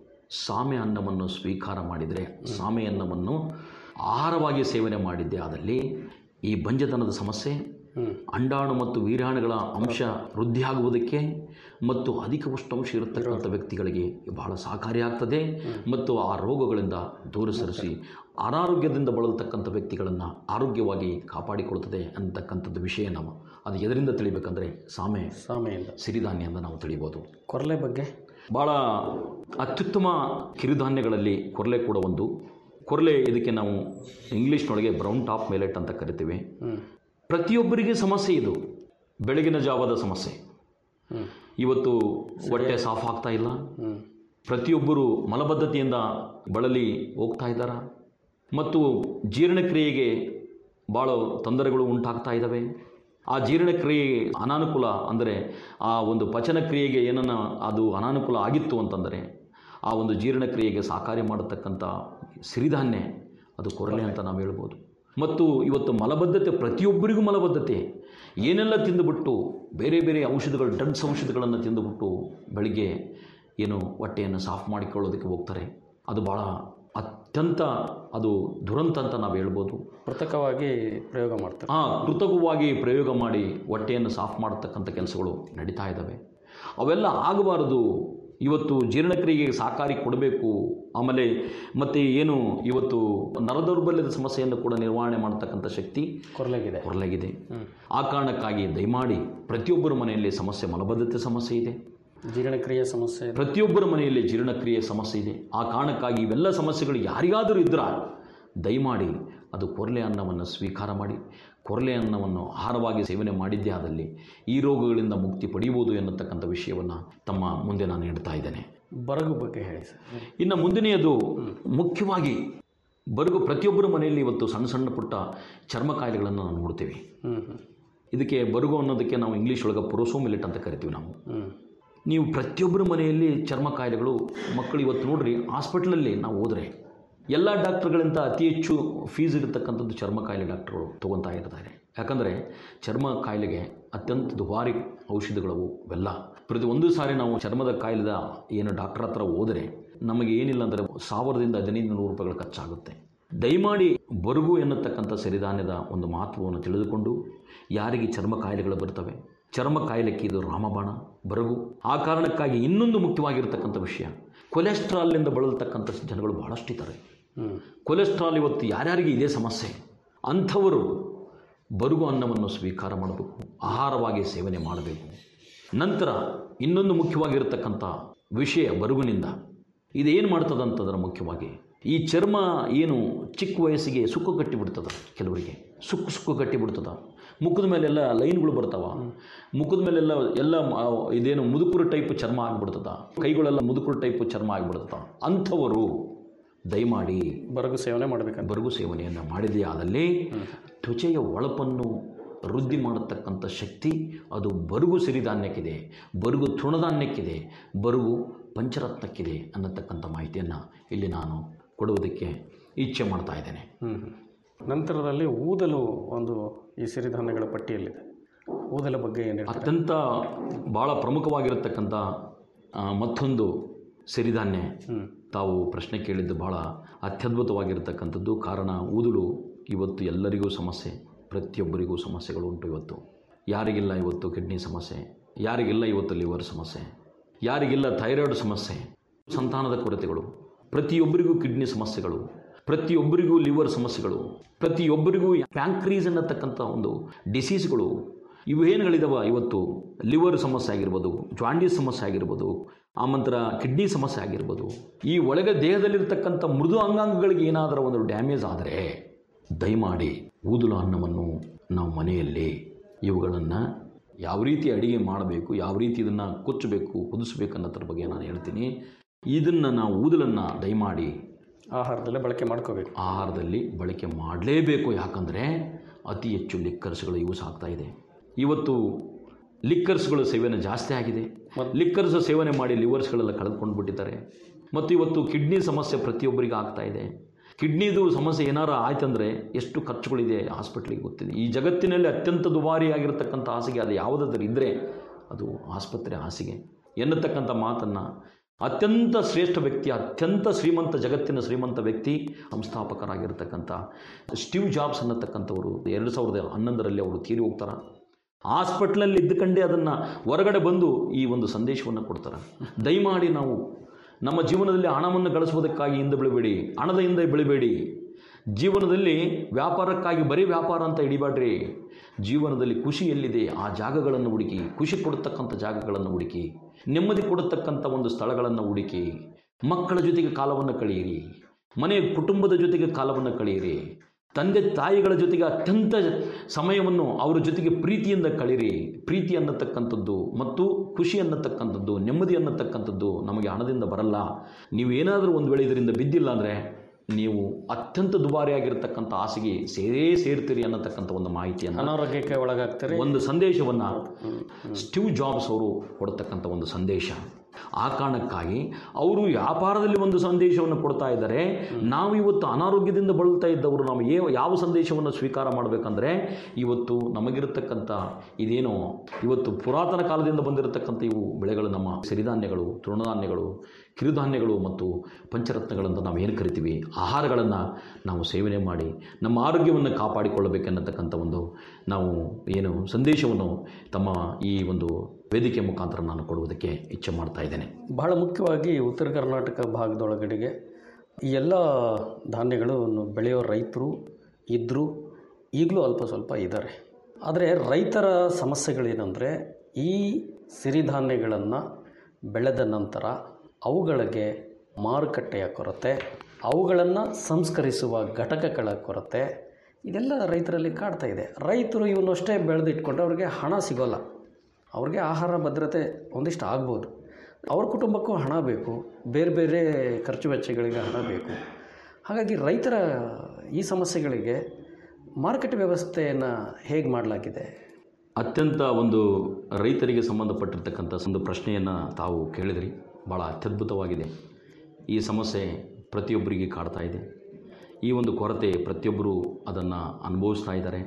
Speaker 13: ಸಾಮೆ ಅನ್ನವನ್ನು ಸ್ವೀಕಾರ ಮಾಡಿದರೆ ಸಾಮೆ ಅನ್ನವನ್ನು ಆಹಾರವಾಗಿ ಸೇವನೆ ಮಾಡಿದ್ದೇ ಆದಲ್ಲಿ ಈ ಬಂಜತನದ ಸಮಸ್ಯೆ ಅಂಡಾಣು ಮತ್ತು ವೀರ್ಯಾಣುಗಳ ಅಂಶ ವೃದ್ಧಿಯಾಗುವುದಕ್ಕೆ ಮತ್ತು ಅಧಿಕ ಉಷ್ಣಾಂಶ ಇರತಕ್ಕಂಥ ವ್ಯಕ್ತಿಗಳಿಗೆ ಬಹಳ ಸಹಕಾರಿಯಾಗ್ತದೆ ಮತ್ತು ಆ ರೋಗಗಳಿಂದ ದೂರ ಸರಿಸಿ ಅನಾರೋಗ್ಯದಿಂದ ಬಳಲ್ತಕ್ಕಂಥ ವ್ಯಕ್ತಿಗಳನ್ನು ಆರೋಗ್ಯವಾಗಿ ಕಾಪಾಡಿಕೊಳ್ತದೆ ಅಂತಕ್ಕಂಥದ್ದು ವಿಷಯ ನಾವು ಅದು ಎದರಿಂದ ತಿಳಿಬೇಕಂದ್ರೆ ಸಾಮೆ
Speaker 12: ಸಾಮೆಯಿಂದ
Speaker 13: ಸಿರಿಧಾನ್ಯದಿಂದ ನಾವು ತಿಳಿಬೋದು
Speaker 12: ಕೊರಲೆ ಬಗ್ಗೆ
Speaker 13: ಭಾಳ ಅತ್ಯುತ್ತಮ ಕಿರುಧಾನ್ಯಗಳಲ್ಲಿ ಕೊರಲೆ ಕೂಡ ಒಂದು ಕೊರಲೆ ಇದಕ್ಕೆ ನಾವು ಇಂಗ್ಲೀಷ್ನೊಳಗೆ ಬ್ರೌನ್ ಟಾಪ್ ಮೆಲೆಟ್ ಅಂತ ಕರಿತೀವಿ ಪ್ರತಿಯೊಬ್ಬರಿಗೆ ಸಮಸ್ಯೆ ಇದು ಬೆಳಗಿನ ಜಾವದ ಸಮಸ್ಯೆ ಇವತ್ತು ಹೊಟ್ಟೆ ಸಾಫ್ ಆಗ್ತಾ ಇಲ್ಲ ಪ್ರತಿಯೊಬ್ಬರು ಮಲಬದ್ಧತೆಯಿಂದ ಬಳಲಿ ಹೋಗ್ತಾ ಇದ್ದಾರೆ ಮತ್ತು ಜೀರ್ಣಕ್ರಿಯೆಗೆ ಭಾಳ ತೊಂದರೆಗಳು ಉಂಟಾಗ್ತಾ ಇದ್ದಾವೆ ಆ ಜೀರ್ಣಕ್ರಿಯೆ ಅನಾನುಕೂಲ ಅಂದರೆ ಆ ಒಂದು ಪಚನ ಕ್ರಿಯೆಗೆ ಏನನ್ನ ಅದು ಅನಾನುಕೂಲ ಆಗಿತ್ತು ಅಂತಂದರೆ ಆ ಒಂದು ಜೀರ್ಣಕ್ರಿಯೆಗೆ ಸಹಕಾರಿ ಮಾಡತಕ್ಕಂಥ ಸಿರಿಧಾನ್ಯ ಅದು ಕೊರಲೆ ಅಂತ ನಾವು ಹೇಳ್ಬೋದು ಮತ್ತು ಇವತ್ತು ಮಲಬದ್ಧತೆ ಪ್ರತಿಯೊಬ್ಬರಿಗೂ ಮಲಬದ್ಧತೆ ಏನೆಲ್ಲ ತಿಂದುಬಿಟ್ಟು ಬೇರೆ ಬೇರೆ ಔಷಧಿಗಳು ಡ್ರಗ್ಸ್ ಔಷಧಿಗಳನ್ನು ತಿಂದುಬಿಟ್ಟು ಬೆಳಿಗ್ಗೆ ಏನು ಹೊಟ್ಟೆಯನ್ನು ಸಾಫ್ ಮಾಡಿಕೊಳ್ಳೋದಕ್ಕೆ ಹೋಗ್ತಾರೆ ಅದು ಭಾಳ ಅತ್ಯಂತ ಅದು ದುರಂತ ಅಂತ ನಾವು ಹೇಳ್ಬೋದು
Speaker 12: ಕೃತಕವಾಗಿ ಪ್ರಯೋಗ ಮಾಡ್ತಾರೆ
Speaker 13: ಹಾಂ ಕೃತಕವಾಗಿ ಪ್ರಯೋಗ ಮಾಡಿ ಹೊಟ್ಟೆಯನ್ನು ಸಾಫ್ ಮಾಡತಕ್ಕಂಥ ಕೆಲಸಗಳು ನಡೀತಾ ಇದ್ದಾವೆ ಅವೆಲ್ಲ ಆಗಬಾರದು ಇವತ್ತು ಜೀರ್ಣಕ್ರಿಯೆಗೆ ಸಹಕಾರಿ ಕೊಡಬೇಕು ಆಮೇಲೆ ಮತ್ತು ಏನು ಇವತ್ತು ನರದೌರ್ಬಲ್ಯದ ಸಮಸ್ಯೆಯನ್ನು ಕೂಡ ನಿರ್ವಹಣೆ ಮಾಡತಕ್ಕಂಥ ಶಕ್ತಿ
Speaker 12: ಕೊರಲೆಗಿದೆ
Speaker 13: ಕೊರಲೆಗಿದೆ ಆ ಕಾರಣಕ್ಕಾಗಿ ದಯಮಾಡಿ ಪ್ರತಿಯೊಬ್ಬರ ಮನೆಯಲ್ಲಿ ಸಮಸ್ಯೆ ಮಲಬದ್ಧತೆ ಸಮಸ್ಯೆ ಇದೆ
Speaker 12: ಜೀರ್ಣಕ್ರಿಯೆ ಸಮಸ್ಯೆ ಇದೆ.
Speaker 13: ಪ್ರತಿಯೊಬ್ಬರ ಮನೆಯಲ್ಲಿ ಜೀರ್ಣಕ್ರಿಯೆ ಸಮಸ್ಯೆ ಇದೆ ಆ ಕಾರಣಕ್ಕಾಗಿ ಇವೆಲ್ಲ ಸಮಸ್ಯೆಗಳು ಯಾರಿಗಾದರೂ ಇದ್ರ ದಯಮಾಡಿ ಅದು ಕೊರಲೆ ಅನ್ನವನ್ನು ಸ್ವೀಕಾರ ಮಾಡಿ ಕೊರಲೆ ಅನ್ನವನ್ನು ಆಹಾರವಾಗಿ ಸೇವನೆ ಮಾಡಿದ್ದೇ ಆದಲ್ಲಿ ಈ ರೋಗಗಳಿಂದ ಮುಕ್ತಿ ಪಡೆಯಬಹುದು ಎನ್ನತಕ್ಕಂಥ ವಿಷಯವನ್ನು ತಮ್ಮ ಮುಂದೆ ನಾನು ಇಡ್ತಾ ಇದ್ದೇನೆ
Speaker 12: ಬರಗು ಬಗ್ಗೆ ಹೇಳಿ ಸರ್
Speaker 13: ಇನ್ನು ಮುಂದಿನೆಯದು ಮುಖ್ಯವಾಗಿ ಬರಗು ಪ್ರತಿಯೊಬ್ಬರ ಮನೆಯಲ್ಲಿ ಇವತ್ತು ಸಣ್ಣ ಸಣ್ಣ ಪುಟ್ಟ ಚರ್ಮ ಕಾಯಿಲೆಗಳನ್ನು ನಾವು ನೋಡ್ತೀವಿ
Speaker 12: ಹ್ಞೂ ಹ್ಞೂ
Speaker 13: ಇದಕ್ಕೆ ಬರಗು ಅನ್ನೋದಕ್ಕೆ ನಾವು ಇಂಗ್ಲೀಷ್ ಒಳಗೆ ಪೊರೋಸೋಮಿಲೆಟ್ ಅಂತ ಕರಿತೀವಿ ನಾವು
Speaker 12: ಹ್ಞೂ
Speaker 13: ನೀವು ಪ್ರತಿಯೊಬ್ಬರ ಮನೆಯಲ್ಲಿ ಚರ್ಮ ಕಾಯಿಲೆಗಳು ಮಕ್ಕಳು ಇವತ್ತು ನೋಡ್ರಿ ಹಾಸ್ಪಿಟ್ಲಲ್ಲಿ ನಾವು ಹೋದರೆ ಎಲ್ಲ ಡಾಕ್ಟರ್ಗಳಿಂದ ಅತಿ ಹೆಚ್ಚು ಫೀಸ್ ಇರತಕ್ಕಂಥದ್ದು ಚರ್ಮ ಕಾಯಿಲೆ ಡಾಕ್ಟರ್ಗಳು ತೊಗೊತಾ ಇರ್ತಾರೆ ಯಾಕಂದರೆ ಚರ್ಮ ಕಾಯಿಲೆಗೆ ಅತ್ಯಂತ ದುಬಾರಿ ಔಷಧಿಗಳವು ಇವೆಲ್ಲ ಪ್ರತಿ ಒಂದು ಸಾರಿ ನಾವು ಚರ್ಮದ ಕಾಯಿಲೆದ ಏನು ಡಾಕ್ಟರ್ ಹತ್ರ ಹೋದರೆ ನಮಗೆ ಏನಿಲ್ಲ ಅಂದರೆ ಸಾವಿರದಿಂದ ಹದಿನೈದು ನೂರು ರೂಪಾಯಿಗಳು ಖರ್ಚಾಗುತ್ತೆ ದಯಮಾಡಿ ಬರುಗು ಎನ್ನತಕ್ಕಂಥ ಸಿರಿಧಾನ್ಯದ ಒಂದು ಮಹತ್ವವನ್ನು ತಿಳಿದುಕೊಂಡು ಯಾರಿಗೆ ಚರ್ಮ ಕಾಯಿಲೆಗಳು ಬರ್ತವೆ ಚರ್ಮ ಕಾಯಿಲೆಗೆ ಇದು ರಾಮಬಾಣ ಬರಗು ಆ ಕಾರಣಕ್ಕಾಗಿ ಇನ್ನೊಂದು ಮುಖ್ಯವಾಗಿರ್ತಕ್ಕಂಥ ವಿಷಯ ಕೊಲೆಸ್ಟ್ರಾಲ್ನಿಂದ ಬಳಲ್ತಕ್ಕಂಥ ಜನಗಳು ಬಹಳಷ್ಟಿದ್ದಾರೆ ಕೊಲೆಸ್ಟ್ರಾಲ್ ಇವತ್ತು ಯಾರ್ಯಾರಿಗೆ ಇದೇ ಸಮಸ್ಯೆ ಅಂಥವರು ಬರುಗು ಅನ್ನವನ್ನು ಸ್ವೀಕಾರ ಮಾಡಬೇಕು ಆಹಾರವಾಗಿ ಸೇವನೆ ಮಾಡಬೇಕು ನಂತರ ಇನ್ನೊಂದು ಮುಖ್ಯವಾಗಿರತಕ್ಕಂಥ ವಿಷಯ ಬರುಗಿನಿಂದ ಇದೇನು ಮಾಡ್ತದಂತಂದ್ರೆ ಮುಖ್ಯವಾಗಿ ಈ ಚರ್ಮ ಏನು ಚಿಕ್ಕ ವಯಸ್ಸಿಗೆ ಸುಕ್ಕು ಕಟ್ಟಿಬಿಡ್ತದ ಕೆಲವರಿಗೆ ಸುಕ್ಕು ಸುಕ್ಕು ಕಟ್ಟಿಬಿಡ್ತದ ಮುಖದ ಮೇಲೆಲ್ಲ ಲೈನ್ಗಳು ಬರ್ತಾವ ಮುಖದ ಮೇಲೆಲ್ಲ ಎಲ್ಲ ಮ- ಇದೇನು ಮುದುಕರು ಟೈಪ್ ಚರ್ಮ ಆಗಿಬಿಡ್ತದ ಕೈಗಳೆಲ್ಲ ಮುದುಕರು ಟೈಪ್ ಚರ್ಮ ಆಗಿಬಿಡ್ತದ ಅಂಥವರು ದಯಮಾಡಿ
Speaker 12: ಬರಗು ಸೇವನೆ ಮಾಡಬೇಕು
Speaker 13: ಬರಗು ಸೇವನೆಯನ್ನು ಮಾಡಿದೇ ಆದಲ್ಲಿ ತ್ವಚೆಯ ಒಳಪನ್ನು ವೃದ್ಧಿ ಮಾಡತಕ್ಕಂಥ ಶಕ್ತಿ ಅದು ಬರುಗು ಸಿರಿಧಾನ್ಯಕ್ಕಿದೆ ಬರುಗು ತೃಣಧಾನ್ಯಕ್ಕಿದೆ ಬರುಗು ಪಂಚರತ್ನಕ್ಕಿದೆ ಅನ್ನತಕ್ಕಂಥ ಮಾಹಿತಿಯನ್ನು ಇಲ್ಲಿ ನಾನು ಕೊಡುವುದಕ್ಕೆ ಇಚ್ಛೆ ಮಾಡ್ತಾ ಇದ್ದೇನೆ
Speaker 12: ನಂತರದಲ್ಲಿ ಊದಲು ಒಂದು ಈ ಸಿರಿಧಾನ್ಯಗಳ ಪಟ್ಟಿಯಲ್ಲಿದೆ ಊದಲ ಬಗ್ಗೆ ಏನು ಹೇಳ್ತಾರೆ
Speaker 13: ಅತ್ಯಂತ ಭಾಳ ಪ್ರಮುಖವಾಗಿರತಕ್ಕಂಥ ಆ, ಮತ್ತೊಂದು ಸಿರಿಧಾನ್ಯ ತಾವು ಪ್ರಶ್ನೆ ಕೇಳಿದ್ದು ಭಾಳ ಅತ್ಯದ್ಭುತವಾಗಿರತಕ್ಕಂಥದ್ದು ಕಾರಣ ಊದಲು ಇವತ್ತು ಎಲ್ಲರಿಗೂ ಸಮಸ್ಯೆ ಪ್ರತಿಯೊಬ್ಬರಿಗೂ ಸಮಸ್ಯೆಗಳು ಉಂಟು ಇವತ್ತು ಯಾರಿಗಿಲ್ಲ ಇವತ್ತು ಕಿಡ್ನಿ ಸಮಸ್ಯೆ ಯಾರಿಗಿಲ್ಲ ಇವತ್ತು ಲಿವರ್ ಸಮಸ್ಯೆ ಯಾರಿಗಿಲ್ಲ ಥೈರಾಯ್ಡ್ ಸಮಸ್ಯೆ ಸಂತಾನದ ಕೊರತೆಗಳು ಪ್ರತಿಯೊಬ್ಬರಿಗೂ ಕಿಡ್ನಿ ಸಮಸ್ಯೆಗಳು ಪ್ರತಿಯೊಬ್ಬರಿಗೂ ಲಿವರ್ ಸಮಸ್ಯೆಗಳು ಪ್ರತಿಯೊಬ್ಬರಿಗೂ ಪ್ಯಾಂಕ್ರೀಸ್ ಅನ್ನತಕ್ಕಂಥ ಒಂದು ಡಿಸೀಸ್ಗಳು ಇವು ಏನುಗಳಿದಾವ ಇವತ್ತು ಲಿವರ್ ಸಮಸ್ಯೆ ಆಗಿರ್ಬೋದು ಜಾಂಡೀಸ್ ಸಮಸ್ಯೆ ಆಗಿರ್ಬೋದು ಆ ನಂತರ ಕಿಡ್ನಿ ಸಮಸ್ಯೆ ಆಗಿರ್ಬೋದು ಈ ಒಳಗೆ ದೇಹದಲ್ಲಿರ್ತಕ್ಕಂಥ ಮೃದು ಅಂಗಾಂಗಗಳಿಗೆ ಏನಾದರೂ ಒಂದು ಡ್ಯಾಮೇಜ್ ಆದರೆ ದಯಮಾಡಿ ಊದುಲ ಅನ್ನವನ್ನು ನಾವು ಮನೆಯಲ್ಲಿ ಇವುಗಳನ್ನು ಯಾವ ರೀತಿ ಅಡಿಗೆ ಮಾಡಬೇಕು ಯಾವ ರೀತಿ ಇದನ್ನು ಕೊಚ್ಚಬೇಕು ಕುದಿಸ್ಬೇಕು ಅನ್ನೋದ್ರ ಬಗ್ಗೆ ನಾನು ಹೇಳ್ತೀನಿ ಇದನ್ನು ನಾವು ಊದಲನ್ನು ದಯಮಾಡಿ
Speaker 12: ಆಹಾರದಲ್ಲೇ ಬಳಕೆ ಮಾಡ್ಕೋಬೇಕು
Speaker 13: ಆಹಾರದಲ್ಲಿ ಬಳಕೆ ಮಾಡಲೇಬೇಕು ಯಾಕಂದರೆ ಅತಿ ಹೆಚ್ಚು ಲಿಕ್ಕರ್ಸ್ಗಳು ಯೂಸ್ ಆಗ್ತಾ ಇದೆ ಇವತ್ತು ಲಿಕ್ಕರ್ಸ್ಗಳ ಸೇವನೆ ಜಾಸ್ತಿ ಆಗಿದೆ ಲಿಕ್ಕರ್ಸ್ ಸೇವನೆ ಮಾಡಿ ಲಿವರ್ಸ್ಗಳೆಲ್ಲ ಕಳೆದುಕೊಂಡು ಬಿಟ್ಟಿದ್ದಾರೆ ಮತ್ತು ಇವತ್ತು ಕಿಡ್ನಿ ಸಮಸ್ಯೆ ಪ್ರತಿಯೊಬ್ಬರಿಗೆ ಆಗ್ತಾ ಇದೆ ಕಿಡ್ನಿದು ಸಮಸ್ಯೆ ಏನಾರ ಆಯ್ತಂದರೆ ಎಷ್ಟು ಖರ್ಚುಗಳಿದೆ ಹಾಸ್ಪಿಟ್ಲಿಗೆ ಗೊತ್ತಿದೆ ಈ ಜಗತ್ತಿನಲ್ಲಿ ಅತ್ಯಂತ ದುಬಾರಿಯಾಗಿರ್ತಕ್ಕಂಥ ಹಾಸಿಗೆ ಅದು ಯಾವುದಾದ್ರೂ ಇದ್ದರೆ ಅದು ಆಸ್ಪತ್ರೆ ಹಾಸಿಗೆ ಎನ್ನತಕ್ಕಂಥ ಮಾತನ್ನು ಅತ್ಯಂತ ಶ್ರೇಷ್ಠ ವ್ಯಕ್ತಿ ಅತ್ಯಂತ ಶ್ರೀಮಂತ ಜಗತ್ತಿನ ಶ್ರೀಮಂತ ವ್ಯಕ್ತಿ ಸಂಸ್ಥಾಪಕರಾಗಿರ್ತಕ್ಕಂಥ ಸ್ಟೀವ್ ಜಾಬ್ಸ್ ಅನ್ನತಕ್ಕಂಥವರು ಎರಡು ಸಾವಿರದ ಹನ್ನೊಂದರಲ್ಲಿ ಅವರು ತೀರಿ ಹೋಗ್ತಾರೆ ಹಾಸ್ಪಿಟ್ಲಲ್ಲಿ ಇದ್ದುಕೊಂಡೇ ಅದನ್ನು ಹೊರಗಡೆ ಬಂದು ಈ ಒಂದು ಸಂದೇಶವನ್ನು ಕೊಡ್ತಾರೆ ದಯಮಾಡಿ ನಾವು ನಮ್ಮ ಜೀವನದಲ್ಲಿ ಹಣವನ್ನು ಗಳಿಸುವುದಕ್ಕಾಗಿ ಹಿಂದೆ ಬೆಳಿಬೇಡಿ ಹಣದ ಹಿಂದೆ ಬೆಳಿಬೇಡಿ ಜೀವನದಲ್ಲಿ ವ್ಯಾಪಾರಕ್ಕಾಗಿ ಬರೀ ವ್ಯಾಪಾರ ಅಂತ ಹಿಡಿಬೇಡ್ರಿ ಜೀವನದಲ್ಲಿ ಖುಷಿ ಎಲ್ಲಿದೆ ಆ ಜಾಗಗಳನ್ನು ಹುಡುಕಿ ಖುಷಿ ಕೊಡತಕ್ಕಂಥ ಜಾಗಗಳನ್ನು ಹುಡುಕಿ ನೆಮ್ಮದಿ ಕೊಡತಕ್ಕಂಥ ಒಂದು ಸ್ಥಳಗಳನ್ನು ಹುಡುಕಿ ಮಕ್ಕಳ ಜೊತೆಗೆ ಕಾಲವನ್ನು ಕಳೆಯಿರಿ ಮನೆ ಕುಟುಂಬದ ಜೊತೆಗೆ ಕಾಲವನ್ನು ಕಳೆಯಿರಿ ತಂದೆ ತಾಯಿಗಳ ಜೊತೆಗೆ ಅತ್ಯಂತ ಸಮಯವನ್ನು ಅವರ ಜೊತೆಗೆ ಪ್ರೀತಿಯಿಂದ ಕಳೀರಿ ಪ್ರೀತಿ ಅನ್ನತಕ್ಕಂಥದ್ದು ಮತ್ತು ಖುಷಿ ಅನ್ನತಕ್ಕಂಥದ್ದು ನೆಮ್ಮದಿ ಅನ್ನತಕ್ಕಂಥದ್ದು ನಮಗೆ ಹಣದಿಂದ ಬರಲ್ಲ ನೀವು ಏನಾದರೂ ಒಂದು ವೇಳೆ ಇದರಿಂದ ಬಿದ್ದಿಲ್ಲ ಅಂದರೆ ನೀವು ಅತ್ಯಂತ ದುಬಾರಿಯಾಗಿರ್ತಕ್ಕಂಥ ಹಾಸಿಗೆ ಸೇರೇ ಸೇರ್ತೀರಿ ಅನ್ನತಕ್ಕಂಥ ಒಂದು ಮಾಹಿತಿಯನ್ನು
Speaker 12: ಅನಾರೋಗ್ಯಕ್ಕೆ ಒಳಗಾಗ್ತಾರೆ
Speaker 13: ಒಂದು ಸಂದೇಶವನ್ನು ಸ್ಟೀವ್ ಜಾಬ್ಸ್ ಅವರು ಕೊಡ್ತಕ್ಕಂಥ ಒಂದು ಸಂದೇಶ ಆ ಕಾರಣಕ್ಕಾಗಿ ಅವರು ವ್ಯಾಪಾರದಲ್ಲಿ ಒಂದು ಸಂದೇಶವನ್ನು ಕೊಡ್ತಾ ಇದ್ದಾರೆ ನಾವು ಇವತ್ತು ಅನಾರೋಗ್ಯದಿಂದ ಬಳಲ್ತಾ ಇದ್ದವರು ನಾವು ಏ ಯಾವ ಸಂದೇಶವನ್ನು ಸ್ವೀಕಾರ ಮಾಡಬೇಕಂದ್ರೆ ಇವತ್ತು ನಮಗಿರತಕ್ಕಂಥ ಇದೇನೋ ಇವತ್ತು ಪುರಾತನ ಕಾಲದಿಂದ ಬಂದಿರತಕ್ಕಂಥ ಇವು ಬೆಳೆಗಳು ನಮ್ಮ ಸಿರಿಧಾನ್ಯಗಳು ತೃಣಧಾನ್ಯಗಳು ಕಿರುಧಾನ್ಯಗಳು ಮತ್ತು ಪಂಚರತ್ನಗಳನ್ನು ನಾವು ಏನು ಕರಿತೀವಿ ಆಹಾರಗಳನ್ನು ನಾವು ಸೇವನೆ ಮಾಡಿ ನಮ್ಮ ಆರೋಗ್ಯವನ್ನು ಕಾಪಾಡಿಕೊಳ್ಳಬೇಕೆನ್ನತಕ್ಕಂಥ ಒಂದು ನಾವು ಏನು ಸಂದೇಶವನ್ನು ತಮ್ಮ ಈ ಒಂದು ವೇದಿಕೆ ಮುಖಾಂತರ ನಾನು ಕೊಡುವುದಕ್ಕೆ ಇಚ್ಛೆ ಮಾಡ್ತಾ ಇದ್ದೇನೆ
Speaker 12: ಬಹಳ ಮುಖ್ಯವಾಗಿ ಉತ್ತರ ಕರ್ನಾಟಕ ಭಾಗದೊಳಗಡೆಗೆ ಈ ಎಲ್ಲ ಧಾನ್ಯಗಳನ್ನು ಬೆಳೆಯೋ ರೈತರು ಇದ್ದರೂ ಈಗಲೂ ಅಲ್ಪ ಸ್ವಲ್ಪ ಇದ್ದಾರೆ ಆದರೆ ರೈತರ ಸಮಸ್ಯೆಗಳೇನೆಂದರೆ ಈ ಸಿರಿಧಾನ್ಯಗಳನ್ನು ಬೆಳೆದ ನಂತರ ಅವುಗಳಿಗೆ ಮಾರುಕಟ್ಟೆಯ ಕೊರತೆ ಅವುಗಳನ್ನು ಸಂಸ್ಕರಿಸುವ ಘಟಕಗಳ ಕೊರತೆ ಇದೆಲ್ಲ ರೈತರಲ್ಲಿ ಕಾಡ್ತಾ ಇದೆ ರೈತರು ಇವನ್ನಷ್ಟೇ ಬೆಳೆದಿಟ್ಕೊಂಡ್ರೆ ಅವ್ರಿಗೆ ಹಣ ಸಿಗೋಲ್ಲ ಅವ್ರಿಗೆ ಆಹಾರ ಭದ್ರತೆ ಒಂದಿಷ್ಟು ಆಗ್ಬೋದು ಅವ್ರ ಕುಟುಂಬಕ್ಕೂ ಹಣ ಬೇಕು ಬೇರೆ ಬೇರೆ ಖರ್ಚು ವೆಚ್ಚಗಳಿಗೆ ಹಣ ಬೇಕು ಹಾಗಾಗಿ ರೈತರ ಈ ಸಮಸ್ಯೆಗಳಿಗೆ ಮಾರುಕಟ್ಟೆ ವ್ಯವಸ್ಥೆಯನ್ನು ಹೇಗೆ ಮಾಡಲಾಗಿದೆ
Speaker 13: ಅತ್ಯಂತ ಒಂದು ರೈತರಿಗೆ ಸಂಬಂಧಪಟ್ಟಿರ್ತಕ್ಕಂಥ ಒಂದು ಪ್ರಶ್ನೆಯನ್ನು ತಾವು ಕೇಳಿದ್ರಿ ಭಾಳ ಅತ್ಯದ್ಭುತವಾಗಿದೆ ಈ ಸಮಸ್ಯೆ ಪ್ರತಿಯೊಬ್ಬರಿಗೆ ಕಾಡ್ತಾ ಇದೆ ಈ ಒಂದು ಕೊರತೆ ಪ್ರತಿಯೊಬ್ಬರು ಅದನ್ನು ಅನುಭವಿಸ್ತಾ ಇದ್ದಾರೆ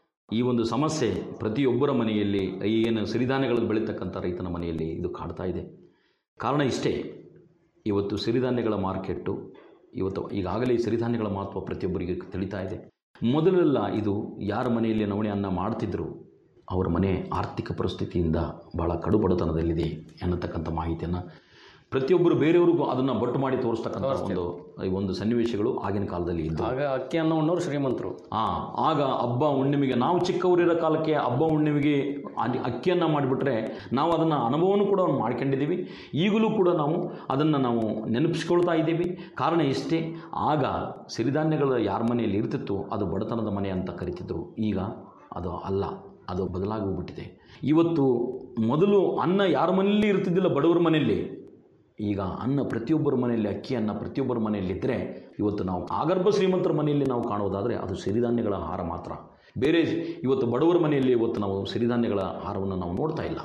Speaker 13: ಈ ಒಂದು ಸಮಸ್ಯೆ ಪ್ರತಿಯೊಬ್ಬರ ಮನೆಯಲ್ಲಿ ಈ ಏನು ಸಿರಿಧಾನ್ಯಗಳನ್ನು ಬೆಳೀತಕ್ಕಂಥ ರೈತನ ಮನೆಯಲ್ಲಿ ಇದು ಕಾಡ್ತಾ ಇದೆ ಕಾರಣ ಇಷ್ಟೇ ಇವತ್ತು ಸಿರಿಧಾನ್ಯಗಳ ಮಾರ್ಕೆಟ್ಟು ಇವತ್ತು ಈಗಾಗಲೇ ಈ ಸಿರಿಧಾನ್ಯಗಳ ಮಹತ್ವ ಪ್ರತಿಯೊಬ್ಬರಿಗೆ ತಿಳಿತಾ ಇದೆ ಮೊದಲೆಲ್ಲ ಇದು ಯಾರ ಮನೆಯಲ್ಲಿ ನವಣೆ ಅನ್ನ ಮಾಡ್ತಿದ್ರು ಅವರ ಮನೆ ಆರ್ಥಿಕ ಪರಿಸ್ಥಿತಿಯಿಂದ ಭಾಳ ಕಡುಬಡತನದಲ್ಲಿದೆ ಅನ್ನತಕ್ಕಂಥ ಮಾಹಿತಿಯನ್ನು ಪ್ರತಿಯೊಬ್ಬರು ಬೇರೆಯವ್ರಿಗೂ ಅದನ್ನು ಬಟ್ಟು ಮಾಡಿ ತೋರಿಸ್ತಕ್ಕಂಥ ಒಂದು ಈ ಒಂದು ಸನ್ನಿವೇಶಗಳು ಆಗಿನ ಕಾಲದಲ್ಲಿ ಇದ್ದವು
Speaker 12: ಆಗ ಅಕ್ಕಿ ಅನ್ನ ಉಣ್ಣೋರು ಶ್ರೀಮಂತರು
Speaker 13: ಆ ಆಗ ಹಬ್ಬ ಹುಣ್ಣಿಮೆಗೆ ನಾವು ಚಿಕ್ಕವರಿರೋ ಕಾಲಕ್ಕೆ ಹಬ್ಬ ಹುಣ್ಣಿಮೆಗೆ ಅದ್- ಅಕ್ಕಿಯನ್ನು ಮಾಡಿಬಿಟ್ರೆ ನಾವು ಅದನ್ನು ಅನುಭವನೂ ಕೂಡ ಮಾಡ್ಕೊಂಡಿದ್ದೀವಿ ಈಗಲೂ ಕೂಡ ನಾವು ಅದನ್ನು ನಾವು ನೆನಪಿಸ್ಕೊಳ್ತಾ ಇದ್ದೀವಿ ಕಾರಣ ಇಷ್ಟೇ ಆಗ ಸಿರಿಧಾನ್ಯಗಳು ಯಾರ ಮನೆಯಲ್ಲಿ ಇರ್ತಿತ್ತು ಅದು ಬಡತನದ ಮನೆ ಅಂತ ಕರಿತಿದ್ರು ಈಗ ಅದು ಅಲ್ಲ ಅದು ಬದಲಾಗಿ ಹೋಗ್ಬಿಟ್ಟಿದೆ ಇವತ್ತು ಮೊದಲು ಅನ್ನ ಯಾರ ಮನೆಯಲ್ಲಿ ಇರ್ತಿದ್ದಿಲ್ಲ ಬಡವರ ಮನೆಯಲ್ಲಿ ಈಗ ಅನ್ನ ಪ್ರತಿಯೊಬ್ಬರ ಮನೆಯಲ್ಲಿ ಅಕ್ಕಿ ಅನ್ನ ಪ್ರತಿಯೊಬ್ಬರ ಮನೆಯಲ್ಲಿದ್ದರೆ ಇವತ್ತು ನಾವು ಆಗರ್ಭ ಶ್ರೀಮಂತರ ಮನೆಯಲ್ಲಿ ನಾವು ಕಾಣೋದಾದರೆ ಅದು ಸಿರಿಧಾನ್ಯಗಳ ಆಹಾರ ಮಾತ್ರ ಬೇರೆ ಇವತ್ತು ಬಡವರ ಮನೆಯಲ್ಲಿ ಇವತ್ತು ನಾವು ಸಿರಿಧಾನ್ಯಗಳ ಆಹಾರವನ್ನು ನಾವು ನೋಡ್ತಾ ಇಲ್ಲ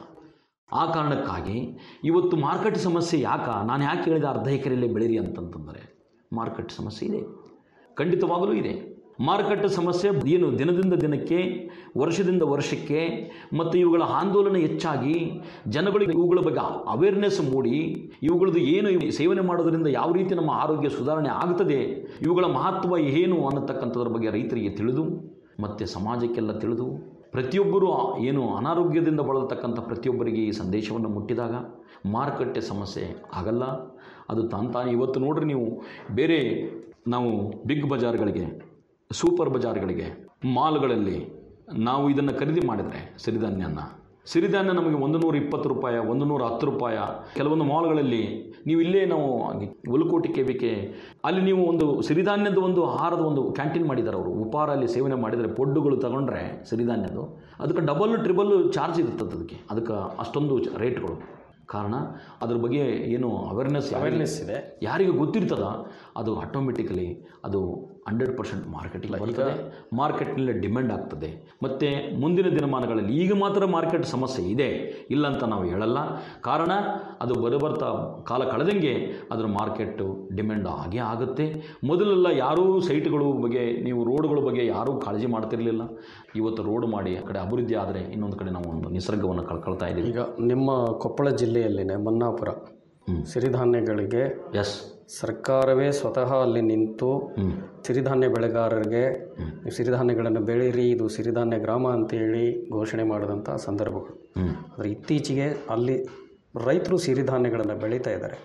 Speaker 13: ಆ ಕಾರಣಕ್ಕಾಗಿ ಇವತ್ತು ಮಾರ್ಕೆಟ್ ಸಮಸ್ಯೆ ಯಾಕ ನಾನು ಯಾಕೆ ಹೇಳಿದ ಅರ್ಧ ಎಕರೆಯಲ್ಲೇ ಬೆಳೀರಿ ಅಂತಂತಂದರೆ ಮಾರ್ಕೆಟ್ ಸಮಸ್ಯೆ ಇದೆ ಖಂಡಿತವಾಗಲೂ ಇದೆ ಮಾರುಕಟ್ಟೆ ಸಮಸ್ಯೆ ಏನು ದಿನದಿಂದ ದಿನಕ್ಕೆ ವರ್ಷದಿಂದ ವರ್ಷಕ್ಕೆ ಮತ್ತು ಇವುಗಳ ಆಂದೋಲನ ಹೆಚ್ಚಾಗಿ ಜನಗಳಿಗೆ ಇವುಗಳ ಬಗ್ಗೆ ಅವೇರ್ನೆಸ್ ಮೂಡಿ ಇವುಗಳದ್ದು ಏನು ಇವು ಸೇವನೆ ಮಾಡೋದರಿಂದ ಯಾವ ರೀತಿ ನಮ್ಮ ಆರೋಗ್ಯ ಸುಧಾರಣೆ ಆಗ್ತದೆ ಇವುಗಳ ಮಹತ್ವ ಏನು ಅನ್ನತಕ್ಕಂಥದ್ರ ಬಗ್ಗೆ ರೈತರಿಗೆ ತಿಳಿದು ಮತ್ತು ಸಮಾಜಕ್ಕೆಲ್ಲ ತಿಳಿದು ಪ್ರತಿಯೊಬ್ಬರೂ ಏನು ಅನಾರೋಗ್ಯದಿಂದ ಬಳಲತಕ್ಕಂಥ ಪ್ರತಿಯೊಬ್ಬರಿಗೆ ಈ ಸಂದೇಶವನ್ನು ಮುಟ್ಟಿದಾಗ ಮಾರುಕಟ್ಟೆ ಸಮಸ್ಯೆ ಆಗಲ್ಲ ಅದು ತಾನು ತಾನು ಇವತ್ತು ನೋಡ್ರಿ ನೀವು ಬೇರೆ ನಾವು ಬಿಗ್ ಬಜಾರ್ಗಳಿಗೆ ಸೂಪರ್ ಬಜಾರ್ಗಳಿಗೆ ಮಾಲ್ಗಳಲ್ಲಿ ನಾವು ಇದನ್ನು ಖರೀದಿ ಮಾಡಿದರೆ ಸಿರಿಧಾನ್ಯನ ಸಿರಿಧಾನ್ಯ ನಮಗೆ ಒಂದು ನೂರ ಇಪ್ಪತ್ತು ರೂಪಾಯಿ ಒಂದು ನೂರ ಹತ್ತು ರೂಪಾಯಿ ಕೆಲವೊಂದು ಮಾಲ್ಗಳಲ್ಲಿ ನೀವು ಇಲ್ಲೇ ನಾವು ಉಲಕೋಟಿ ಕೆವಿಕೆ ಅಲ್ಲಿ ನೀವು ಒಂದು ಸಿರಿಧಾನ್ಯದ ಒಂದು ಆಹಾರದ ಒಂದು ಕ್ಯಾಂಟೀನ್ ಮಾಡಿದ್ದಾರೆ ಅವರು ಉಪಹಾರ ಅಲ್ಲಿ ಸೇವನೆ ಮಾಡಿದರೆ ಪೊಡ್ಡುಗಳು ತಗೊಂಡ್ರೆ ಸಿರಿಧಾನ್ಯದು ಅದಕ್ಕೆ ಡಬಲ್ ಟ್ರಿಬಲ್ ಚಾರ್ಜ್ ಇರ್ತದೆ ಅದಕ್ಕೆ ಅದಕ್ಕೆ ಅಷ್ಟೊಂದು ರೇಟ್ಗಳು ಕಾರಣ ಅದ್ರ ಬಗ್ಗೆ ಏನು ಅವೇರ್ನೆಸ್
Speaker 12: Awareness ಇದೆ.
Speaker 13: ಯಾರಿಗೆ ಗೊತ್ತಿರ್ತದ ಅದು ಆಟೋಮೆಟಿಕಲಿ ಅದು ಹಂಡ್ರೆಡ್ ಪರ್ಸೆಂಟ್ ಮಾರ್ಕೆಟಿಗೆ ಬರ್ತದೆ ಮಾರ್ಕೆಟ್ನಲ್ಲಿ ಡಿಮ್ಯಾಂಡ್ ಆಗ್ತದೆ ಮತ್ತು ಮುಂದಿನ ದಿನಮಾನಗಳಲ್ಲಿ ಈಗ ಮಾತ್ರ ಮಾರ್ಕೆಟ್ ಸಮಸ್ಯೆ ಇದೆ ಇಲ್ಲ ಅಂತ ನಾವು ಹೇಳಲ್ಲ ಕಾರಣ ಅದು ಬರಬರ್ತಾ ಕಾಲ ಕಳೆದಂಗೆ ಅದರ ಮಾರ್ಕೆಟು ಡಿಮ್ಯಾಂಡ್ ಆಗೇ ಆಗುತ್ತೆ ಮೊದಲೆಲ್ಲ ಯಾರೂ ಸೈಟ್ಗಳು ಬಗ್ಗೆ ನೀವು ರೋಡ್ಗಳ ಬಗ್ಗೆ ಯಾರೂ ಕಾಳಜಿ ಮಾಡ್ತಿರಲಿಲ್ಲ ಇವತ್ತು ರೋಡ್ ಮಾಡಿ ಆ ಕಡೆ ಅಭಿವೃದ್ಧಿ ಆದರೆ ಇನ್ನೊಂದು ಕಡೆ ನಾವು ಒಂದು ನಿಸರ್ಗವನ್ನು ಕಳ್ಕೊಳ್ತಾ ಇದ್ದೀವಿ
Speaker 12: ಈಗ ನಿಮ್ಮ ಕೊಪ್ಪಳ ಜಿಲ್ಲೆಯಲ್ಲಿನೇ ಮನ್ನಾಪುರ ಸಿರಿಧಾನ್ಯಗಳಿಗೆ
Speaker 13: ಎಸ್
Speaker 12: ಸರ್ಕಾರವೇ ಸ್ವತಃ ಅಲ್ಲಿ ನಿಂತು ಸಿರಿಧಾನ್ಯ ಬೆಳೆಗಾರರಿಗೆ ನೀವು ಸಿರಿಧಾನ್ಯಗಳನ್ನು ಬೆಳೀರಿ ಇದು ಸಿರಿಧಾನ್ಯ ಗ್ರಾಮ ಅಂತೇಳಿ ಘೋಷಣೆ ಮಾಡಿದಂಥ ಸಂದರ್ಭಗಳು ಆದರೆ ಇತ್ತೀಚೆಗೆ ಅಲ್ಲಿ ರೈತರು ಸಿರಿಧಾನ್ಯಗಳನ್ನು ಬೆಳೀತಾ ಇದ್ದಾರೆ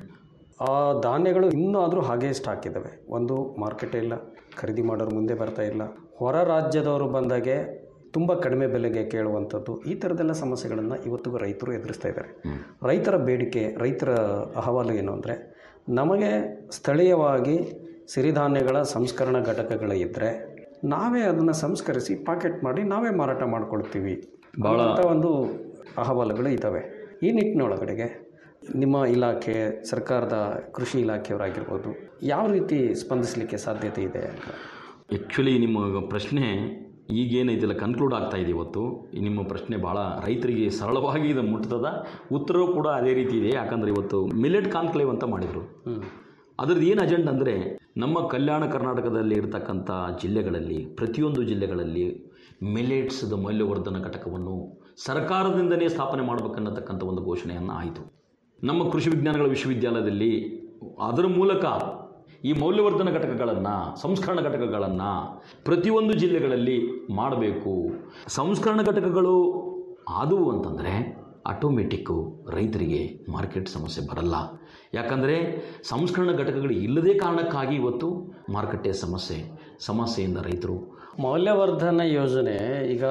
Speaker 12: ಆ ಧಾನ್ಯಗಳು ಇನ್ನೂ ಆದರೂ ಹಾಗೇ ಸ್ಟಾಕ್ ಇದ್ದಾವೆ ಒಂದು ಮಾರ್ಕೆಟೇ ಇಲ್ಲ ಖರೀದಿ ಮಾಡೋರು ಮುಂದೆ ಬರ್ತಾ ಇಲ್ಲ ಹೊರ ರಾಜ್ಯದವರು ಬಂದಾಗೆ ತುಂಬ ಕಡಿಮೆ ಬೆಲೆಗೆ ಕೇಳುವಂಥದ್ದು ಈ ಥರದ್ದೆಲ್ಲ ಸಮಸ್ಯೆಗಳನ್ನು ಇವತ್ತಿಗೂ ರೈತರು ಎದುರಿಸ್ತಾ ಇದ್ದಾರೆ ರೈತರ ಬೇಡಿಕೆ ರೈತರ ಅಹವಾಲು ಏನು ಅಂದರೆ ನಮಗೆ ಸ್ಥಳೀಯವಾಗಿ ಸಿರಿಧಾನ್ಯಗಳ ಸಂಸ್ಕರಣಾ ಘಟಕಗಳು ಇದ್ದರೆ ನಾವೇ ಅದನ್ನು ಸಂಸ್ಕರಿಸಿ ಪಾಕೆಟ್ ಮಾಡಿ ನಾವೇ ಮಾರಾಟ ಮಾಡ್ಕೊಳ್ತೀವಿ
Speaker 13: ಭಾಳ-
Speaker 12: ಅಂತ ಒಂದು ಅಹವಾಲುಗಳು ಇದ್ದಾವೆ ಈ ನಿಟ್ಟಿನೊಳಗಡೆಗೆ ನಿಮ್ಮ ಇಲಾಖೆ ಸರ್ಕಾರದ ಕೃಷಿ ಇಲಾಖೆಯವರಾಗಿರ್ಬೋದು ಯಾವ ರೀತಿ ಸ್ಪಂದಿಸಲಿಕ್ಕೆ ಸಾಧ್ಯತೆ ಇದೆ
Speaker 13: ಆ್ಯಕ್ಚುಲಿ ನಿಮ್ಮ ಪ್ರಶ್ನೆ ಈಗೇನೈತಿಲ್ಲ ಕನ್ಕ್ಲೂಡ್ ಆಗ್ತಾ ಇದೆ ಇವತ್ತು ಈ ನಿಮ್ಮ ಪ್ರಶ್ನೆ ಭಾಳ ರೈತರಿಗೆ ಸರಳವಾಗಿ ಇದು ಮುಟ್ತದ ಉತ್ತರವೂ ಕೂಡ ಅದೇ ರೀತಿ ಇದೆ ಯಾಕಂದರೆ ಇವತ್ತು ಮಿಲೆಟ್ ಕಾನ್ಕ್ಲೇವ್ ಅಂತ ಮಾಡಿದರು ಅದ್ರದ್ದು ಏನು ಅಜೆಂಡ ಅಂದರೆ ನಮ್ಮ ಕಲ್ಯಾಣ ಕರ್ನಾಟಕದಲ್ಲಿ ಇರತಕ್ಕಂಥ ಜಿಲ್ಲೆಗಳಲ್ಲಿ ಪ್ರತಿಯೊಂದು ಜಿಲ್ಲೆಗಳಲ್ಲಿ ಮಿಲೆಟ್ಸ್ದ ಮೌಲ್ಯವರ್ಧನ ಘಟಕವನ್ನು ಸರ್ಕಾರದಿಂದಲೇ ಸ್ಥಾಪನೆ ಮಾಡಬೇಕನ್ನತಕ್ಕಂಥ ಒಂದು ಘೋಷಣೆಯನ್ನು ಆಯಿತು ನಮ್ಮ ಕೃಷಿ ವಿಜ್ಞಾನಗಳ ವಿಶ್ವವಿದ್ಯಾಲಯದಲ್ಲಿ ಅದರ ಮೂಲಕ ಈ ಮೌಲ್ಯವರ್ಧನ ಘಟಕಗಳನ್ನು ಸಂಸ್ಕರಣ ಘಟಕಗಳನ್ನು ಪ್ರತಿಯೊಂದು ಜಿಲ್ಲೆಗಳಲ್ಲಿ ಮಾಡಬೇಕು ಸಂಸ್ಕರಣ ಘಟಕಗಳು ಆದವು ಅಂತಂದರೆ ಆಟೋಮೆಟಿಕ್ಕು ರೈತರಿಗೆ ಮಾರ್ಕೆಟ್ ಸಮಸ್ಯೆ ಬರಲ್ಲ ಯಾಕಂದರೆ ಸಂಸ್ಕರಣ ಘಟಕಗಳು ಇಲ್ಲದೇ ಕಾರಣಕ್ಕಾಗಿ ಇವತ್ತು ಮಾರುಕಟ್ಟೆ ಸಮಸ್ಯೆ ಸಮಸ್ಯೆಯಿಂದ ರೈತರು
Speaker 12: ಮೌಲ್ಯವರ್ಧನ ಯೋಜನೆ ಈಗ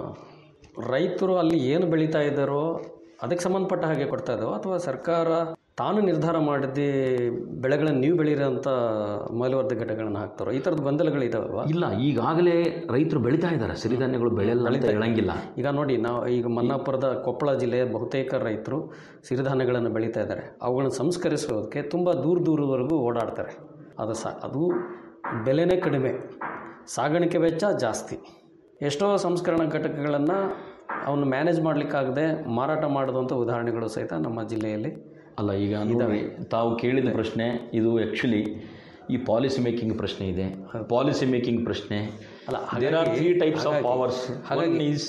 Speaker 12: ರೈತರು ಅಲ್ಲಿ ಏನು ಬೆಳೀತಾ ಇದ್ದಾರೋ ಅದಕ್ಕೆ ಸಂಬಂಧಪಟ್ಟ ಹಾಗೆ ಕೊಡ್ತಾ ಇದ್ದಾರೋ ಅಥವಾ ಸರ್ಕಾರ ತಾನು ನಿರ್ಧಾರ ಮಾಡಿದ ಬೆಳೆಗಳನ್ನು ನೀವು ಬೆಳೀರೋಂಥ ಮೌಲ್ಯವರ್ಧಕ ಘಟಕಗಳನ್ನು ಹಾಕ್ತಾರೋ ಈ ಥರದ ಗೊಂದಲಗಳಿದಾವಲ್ವಾ
Speaker 13: ಇಲ್ಲ ಈಗಾಗಲೇ ರೈತರು ಬೆಳೀತಾ ಇದ್ದಾರೆ ಸಿರಿಧಾನ್ಯಗಳು ಬೆಳೆಯಲ್ಲ ಅಂತ ಹೇಳಂಗಿಲ್ಲ
Speaker 12: ಈಗ ನೋಡಿ ನಾವು ಈಗ ಮನ್ನಾಪುರದ ಕೊಪ್ಪಳ ಜಿಲ್ಲೆಯ ಬಹುತೇಕ ರೈತರು ಸಿರಿಧಾನ್ಯಗಳನ್ನು ಬೆಳೀತಾ ಇದ್ದಾರೆ ಅವುಗಳನ್ನು ಸಂಸ್ಕರಿಸೋದಕ್ಕೆ ತುಂಬ ದೂರ ದೂರವರೆಗೂ ಓಡಾಡ್ತಾರೆ ಅದು ಸಾ ಅದು ಬೆಲೆನೇ ಕಡಿಮೆ ಸಾಗಾಣಿಕೆ ವೆಚ್ಚ ಜಾಸ್ತಿ ಎಷ್ಟೋ ಸಂಸ್ಕರಣಾ ಘಟಕಗಳನ್ನು ಅವನು ಮ್ಯಾನೇಜ್ ಮಾಡಲಿಕ್ಕಾಗದೆ ಮಾರಾಟ ಮಾಡಿದಂಥ ಉದಾಹರಣೆಗಳು ಸಹಿತ ನಮ್ಮ ಜಿಲ್ಲೆಯಲ್ಲಿ
Speaker 13: ಅಲ್ಲ ಈಗ ನೋಡ್ರಿ ತಾವು ಕೇಳಿದ ಪ್ರಶ್ನೆ ಇದು ಆ್ಯಕ್ಚುಲಿ ಈ ಪಾಲಿಸಿ ಮೇಕಿಂಗ್ ಪ್ರಶ್ನೆ ಇದೆ ಪಾಲಿಸಿ ಮೇಕಿಂಗ್ ಪ್ರಶ್ನೆ
Speaker 12: ಅಲ್ಲ,
Speaker 13: ದೇರ್ ಆರ್
Speaker 12: ಹಾಗಾಗಿ-
Speaker 13: ತ್ರೀ ಟೈಪ್ಸ್ ಆಫ್
Speaker 12: ಹಾಗಾಗಿ-
Speaker 13: ಪವರ್ಸ್ ಒನ್
Speaker 12: ಹಾಗಾಗಿ-
Speaker 13: is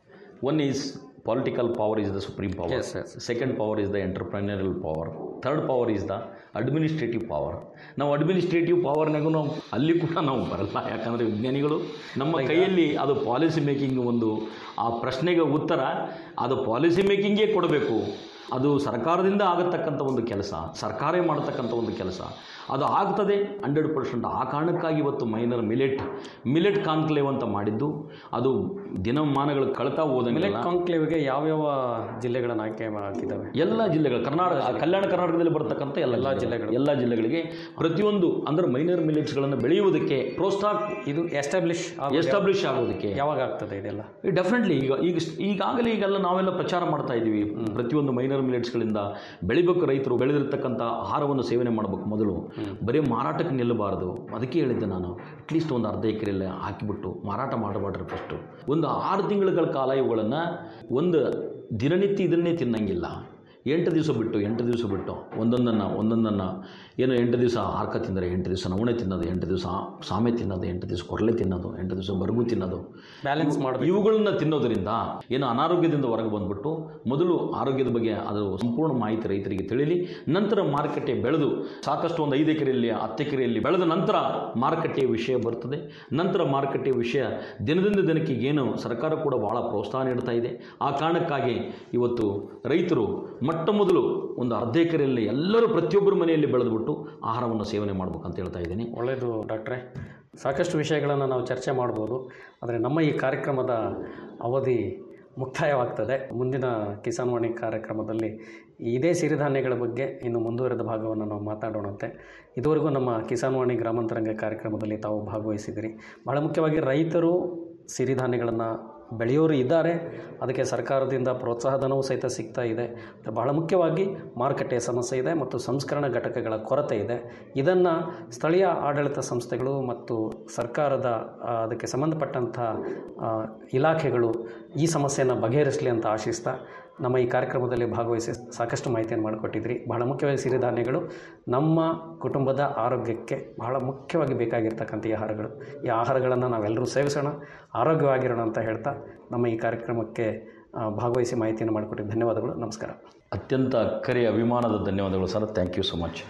Speaker 13: one is political power is the supreme power
Speaker 12: Yes, yes.
Speaker 13: Second power is the entrepreneurial power third power is the administrative power ನಾವು administrative ಪವರ್ನಾಗೂ ನಾವು ಅಲ್ಲಿ ಕೂಡ ನಾವು ಬರಲ್ಲ ಯಾಕಂದರೆ ವಿಜ್ಞಾನಿಗಳು ನಮ್ಮ ಕೈಯಲ್ಲಿ ಅದು ಪಾಲಿಸಿ ಮೇಕಿಂಗ್ ಒಂದು ಆ ಪ್ರಶ್ನೆಗೆ ಉತ್ತರ ಅದು ಪಾಲಿಸಿ ಮೇಕಿಂಗೇ ಕೊಡಬೇಕು ಅದು ಸರ್ಕಾರದಿಂದ ಆಗತಕ್ಕಂಥ ಒಂದು ಕೆಲಸ ಸರ್ಕಾರೇ ಮಾಡತಕ್ಕಂಥ ಒಂದು ಕೆಲಸ ಅದು ಆಗ್ತದೆ ಹಂಡ್ರೆಡ್ ಪರ್ಸೆಂಟ್ ಆ ಕಾರಣಕ್ಕಾಗಿ ಇವತ್ತು ಮೈನರ್ ಮಿಲೆಟ್ ಮಿಲೆಟ್ ಕಾನ್ಕ್ಲೇವ್ ಅಂತ ಮಾಡಿದ್ದು ಅದು ದಿನಮಾನಗಳು ಕಳ್ತಾ
Speaker 12: ಮಿಲೆಟ್
Speaker 13: ಹೋದಂಗೆಲ್ಲ
Speaker 12: ಕಾನ್ಕ್ಲೇವ್ಗೆ ಯಾವ್ಯಾವ ಜಿಲ್ಲೆಗಳನ್ನು ಆಯ್ಕೆ ಹಾಕಿದ್ದಾವೆ
Speaker 13: ಎಲ್ಲ ಜಿಲ್ಲೆಗಳು ಕರ್ನಾಟಕ ಕಲ್ಯಾಣ ಕರ್ನಾಟಕದಲ್ಲಿ ಬರ್ತಕ್ಕಂಥ ಎಲ್ಲ
Speaker 12: ಎಲ್ಲ
Speaker 13: ಜಿಲ್ಲೆಗಳು
Speaker 12: ಜಿಲ್ಲೆಗಳು.
Speaker 13: ಎಲ್ಲ ಜಿಲ್ಲೆಗಳಿಗೆ ಪ್ರತಿಯೊಂದು ಅಂದ್ರೆ ಮೈನರ್ ಮಿಲೆಟ್ಸ್ಗಳನ್ನು ಬೆಳೆಯುವುದಕ್ಕೆ ಪ್ರೋತ್ಸಾಹ
Speaker 12: ಇದು ಎಸ್ಟಾಬ್ಲಿಷ್
Speaker 13: ಎಸ್ಟಾಬ್ಲಿಷ್ ಆಗೋದಕ್ಕೆ
Speaker 12: ಯಾವಾಗ ಆಗ್ತದೆ ಇದೆಲ್ಲ
Speaker 13: ಡೆಫಿನೆಟ್ಲಿ ಈಗ ಈಗ ಈಗಾಗಲೇ ಈಗೆಲ್ಲ ನಾವೆಲ್ಲ ಪ್ರಚಾರ ಮಾಡ್ತಾ ಇದ್ದೀವಿ ಪ್ರತಿಯೊಂದು ಮೈನರ್ ಮಿಲೆಟ್ಸ್ಗಳಿಂದ ಬೆಳಿಬೇಕು ರೈತರು ಬೆಳೆದಿರ್ತಕ್ಕಂಥ ಆಹಾರವನ್ನು ಸೇವನೆ ಮಾಡಬೇಕು ಮೊದಲು ಬರೀ ಮಾರಾಟಕ್ಕೆ ನಿಲ್ಲಬಾರದು ಅದಕ್ಕೆ ಹೇಳಿದ್ದೆ ನಾನು ಅಟ್ಲೀಸ್ಟ್ ಒಂದು ಅರ್ಧ ಎಕರೆಲ್ಲ ಹಾಕಿಬಿಟ್ಟು ಮಾರಾಟ ಮಾಡಬಾರ್ದು ಫಸ್ಟು ಒಂದು ಆರು ತಿಂಗಳ ಕಾಲ ಇವುಗಳನ್ನು ಒಂದು ದಿನನಿತ್ಯ ಇದನ್ನೇ ತಿನ್ನಂಗಿಲ್ಲ ಎಂಟು ದಿವಸ ಬಿಟ್ಟು ಎಂಟು ದಿವಸ ಬಿಟ್ಟು ಒಂದೊಂದನ್ನು ಒಂದೊಂದನ್ನು ಏನು ಎಂಟು ದಿವಸ ಆರ್ಕ ತಿಂದರೆ ಎಂಟು ದಿವಸ ನವಣೆ ತಿನ್ನೋದು ಎಂಟು ದಿವಸ ಸಾಮೆ ತಿನ್ನೋದು ಎಂಟು ದಿವಸ ಕೊರಲೆ ತಿನ್ನೋದು ಎಂಟು ದಿವಸ ಬರಗು ತಿನ್ನೋದು
Speaker 12: ಬ್ಯಾಲೆನ್ಸ್
Speaker 13: ಇವು-
Speaker 12: ಮಾಡಬೇಕು
Speaker 13: ಇವುಗಳನ್ನ ತಿನ್ನೋದ್ರಿಂದ ಏನು ಅನಾರೋಗ್ಯದಿಂದ ಹೊರಗೆ ಬಂದ್ಬಿಟ್ಟು ಮೊದಲು ಆರೋಗ್ಯದ ಬಗ್ಗೆ ಅದು ಸಂಪೂರ್ಣ ಮಾಹಿತಿ ರೈತರಿಗೆ ತಿಳಿಲಿ ನಂತರ ಮಾರುಕಟ್ಟೆ ಬೆಳೆದು ಸಾಕಷ್ಟು ಒಂದು ಐದು ಎಕರೆಯಲ್ಲಿ ಹತ್ತು ಎಕರೆಯಲ್ಲಿ ಬೆಳೆದ ನಂತರ ಮಾರುಕಟ್ಟೆಯ ವಿಷಯ ಬರ್ತದೆ ನಂತರ ಮಾರುಕಟ್ಟೆಯ ವಿಷಯ ದಿನದಿಂದ ದಿನಕ್ಕೆ ಏನು ಸರ್ಕಾರ ಕೂಡ ಬಹಳ ಪ್ರೋತ್ಸಾಹ ನೀಡ್ತಾ ಇದೆ ಆ ಕಾರಣಕ್ಕಾಗಿ ಇವತ್ತು ರೈತರು ಮೊಟ್ಟ ಮೊದಲು ಒಂದು ಅರ್ಧ ಎಕರೆಯಲ್ಲಿ ಎಲ್ಲರೂ ಪ್ರತಿಯೊಬ್ಬರ ಮನೆಯಲ್ಲಿ ಬೆಳೆದುಬಿಟ್ಟು ಆಹಾರವನ್ನು ಸೇವನೆ ಮಾಡ್ಬೇಕಂತ ಹೇಳ್ತಾ ಇದ್ದೀನಿ
Speaker 12: ಒಳ್ಳೆಯದು ಡಾಕ್ಟ್ರೇ ಸಾಕಷ್ಟು ವಿಷಯಗಳನ್ನು ನಾವು ಚರ್ಚೆ ಮಾಡ್ಬೋದು ಆದರೆ ನಮ್ಮ ಈ ಕಾರ್ಯಕ್ರಮದ ಅವಧಿ ಮುಕ್ತಾಯವಾಗ್ತದೆ ಮುಂದಿನ ಕಿಸಾನ್ ವಾಣಿ ಕಾರ್ಯಕ್ರಮದಲ್ಲಿ ಇದೇ ಸಿರಿಧಾನ್ಯಗಳ ಬಗ್ಗೆ ಇನ್ನು ಮುಂದುವರೆದ ಭಾಗವನ್ನು ನಾವು ಮಾತಾಡೋಣಂತೆ ಇದುವರೆಗೂ ನಮ್ಮ ಕಿಸಾನ್ ವಾಣಿ ಗ್ರಾಮಾಂತರಂಗ ಕಾರ್ಯಕ್ರಮದಲ್ಲಿ ತಾವು ಭಾಗವಹಿಸಿದಿರಿ ಬಹಳ ಮುಖ್ಯವಾಗಿ ರೈತರು ಸಿರಿಧಾನ್ಯಗಳನ್ನು ಬೆಳೆಯೋರು ಇದ್ದಾರೆ ಅದಕ್ಕೆ ಸರ್ಕಾರದಿಂದ ಪ್ರೋತ್ಸಾಹಧನವೂ ಸಹಿತ ಸಿಗ್ತಾ ಇದೆ ಮತ್ತು ಬಹಳ ಮುಖ್ಯವಾಗಿ ಮಾರುಕಟ್ಟೆಯ ಸಮಸ್ಯೆ ಇದೆ ಮತ್ತು ಸಂಸ್ಕರಣಾ ಘಟಕಗಳ ಕೊರತೆ ಇದೆ ಇದನ್ನು ಸ್ಥಳೀಯ ಆಡಳಿತ ಸಂಸ್ಥೆಗಳು ಮತ್ತು ಸರ್ಕಾರದ ಆ, ಅದಕ್ಕೆ ಸಂಬಂಧಪಟ್ಟಂಥ ಆ, ಇಲಾಖೆಗಳು ಈ ಸಮಸ್ಯೆಯನ್ನು ಬಗೆಹರಿಸಲಿ ಅಂತ ಆಶಿಸ್ತಾ ನಮ್ಮ ಈ ಕಾರ್ಯಕ್ರಮದಲ್ಲಿ ಭಾಗವಹಿಸಿ ಸಾಕಷ್ಟು ಮಾಹಿತಿಯನ್ನು ಮಾಡಿಕೊಟ್ಟಿದ್ರಿ ಬಹಳ ಮುಖ್ಯವಾಗಿ ಸಿರಿಧಾನ್ಯಗಳು ನಮ್ಮ ಕುಟುಂಬದ ಆರೋಗ್ಯಕ್ಕೆ ಬಹಳ ಮುಖ್ಯವಾಗಿ ಬೇಕಾಗಿರ್ತಕ್ಕಂಥ ಈ ಆಹಾರಗಳು ಈ ಆಹಾರಗಳನ್ನು ನಾವೆಲ್ಲರೂ ಸೇವಿಸೋಣ ಆರೋಗ್ಯವಾಗಿರೋಣ ಅಂತ ಹೇಳ್ತಾ ನಮ್ಮ ಈ ಕಾರ್ಯಕ್ರಮಕ್ಕೆ ಆ, ಭಾಗವಹಿಸಿ ಮಾಹಿತಿಯನ್ನು ಮಾಡಿಕೊಟ್ಟಿದ್ದು ಧನ್ಯವಾದಗಳು ನಮಸ್ಕಾರ
Speaker 13: ಅತ್ಯಂತ ಅಕ್ಕರೆ ಅಭಿಮಾನದ ಧನ್ಯವಾದಗಳು sir thank you so much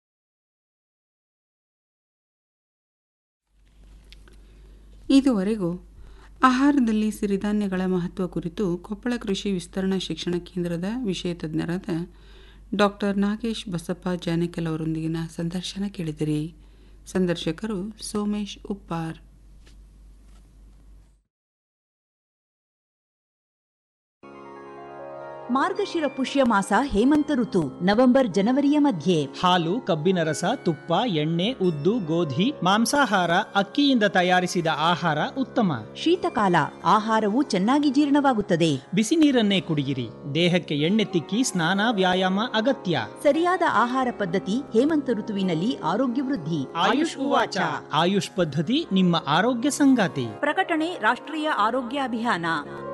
Speaker 11: ಇದುವರೆಗೂ ಆಹಾರದಲ್ಲಿ ಸಿರಿಧಾನ್ಯಗಳ ಮಹತ್ವ ಕುರಿತು ಕೊಪ್ಪಳ ಕೃಷಿ ವಿಸ್ತರಣಾ ಶಿಕ್ಷಣ ಕೇಂದ್ರದ ವಿಷಯ ತಜ್ಞರಾದ ಡಾಕ್ಟರ್ ನಾಗೇಶ್ ಬಸಪ್ಪ ಜಾನಕಲ್ ಅವರೊಂದಿಗಿನ ಸಂದರ್ಶನ ಕೇಳಿದಿರಿ ಸಂದರ್ಶಕರು ಸೋಮೇಶ್ ಉಪ್ಪಾರ್
Speaker 14: ಮಾರ್ಗಶಿರ ಪುಷ್ಯ ಮಾಸ ಹೇಮಂತ ಋತು ನವೆಂಬರ್ ಜನವರಿಯ ಮಧ್ಯೆ
Speaker 15: ಹಾಲು ಕಬ್ಬಿನ ರಸ ತುಪ್ಪ ಎಣ್ಣೆ ಉದ್ದು ಗೋಧಿ ಮಾಂಸಾಹಾರ ಅಕ್ಕಿಯಿಂದ ತಯಾರಿಸಿದ ಆಹಾರ ಉತ್ತಮ
Speaker 14: ಶೀತಕಾಲ ಆಹಾರವು ಚೆನ್ನಾಗಿ ಜೀರ್ಣವಾಗುತ್ತದೆ
Speaker 15: ಬಿಸಿ ನೀರನ್ನೇ ಕುಡಿಯಿರಿ ದೇಹಕ್ಕೆ ಎಣ್ಣೆ ತಿಕ್ಕಿ ಸ್ನಾನ ವ್ಯಾಯಾಮ ಅಗತ್ಯ
Speaker 14: ಸರಿಯಾದ ಆಹಾರ ಪದ್ಧತಿ ಹೇಮಂತ ಋತುವಿನಲ್ಲಿ ಆರೋಗ್ಯ ವೃದ್ಧಿ
Speaker 15: ಆಯುಷ್ ಉವಾಚ ಆಯುಷ್ ಪದ್ಧತಿ ನಿಮ್ಮ ಆರೋಗ್ಯ ಸಂಗಾತಿ
Speaker 14: ಪ್ರಕಟಣೆ ರಾಷ್ಟ್ರೀಯ ಆರೋಗ್ಯ ಅಭಿಯಾನ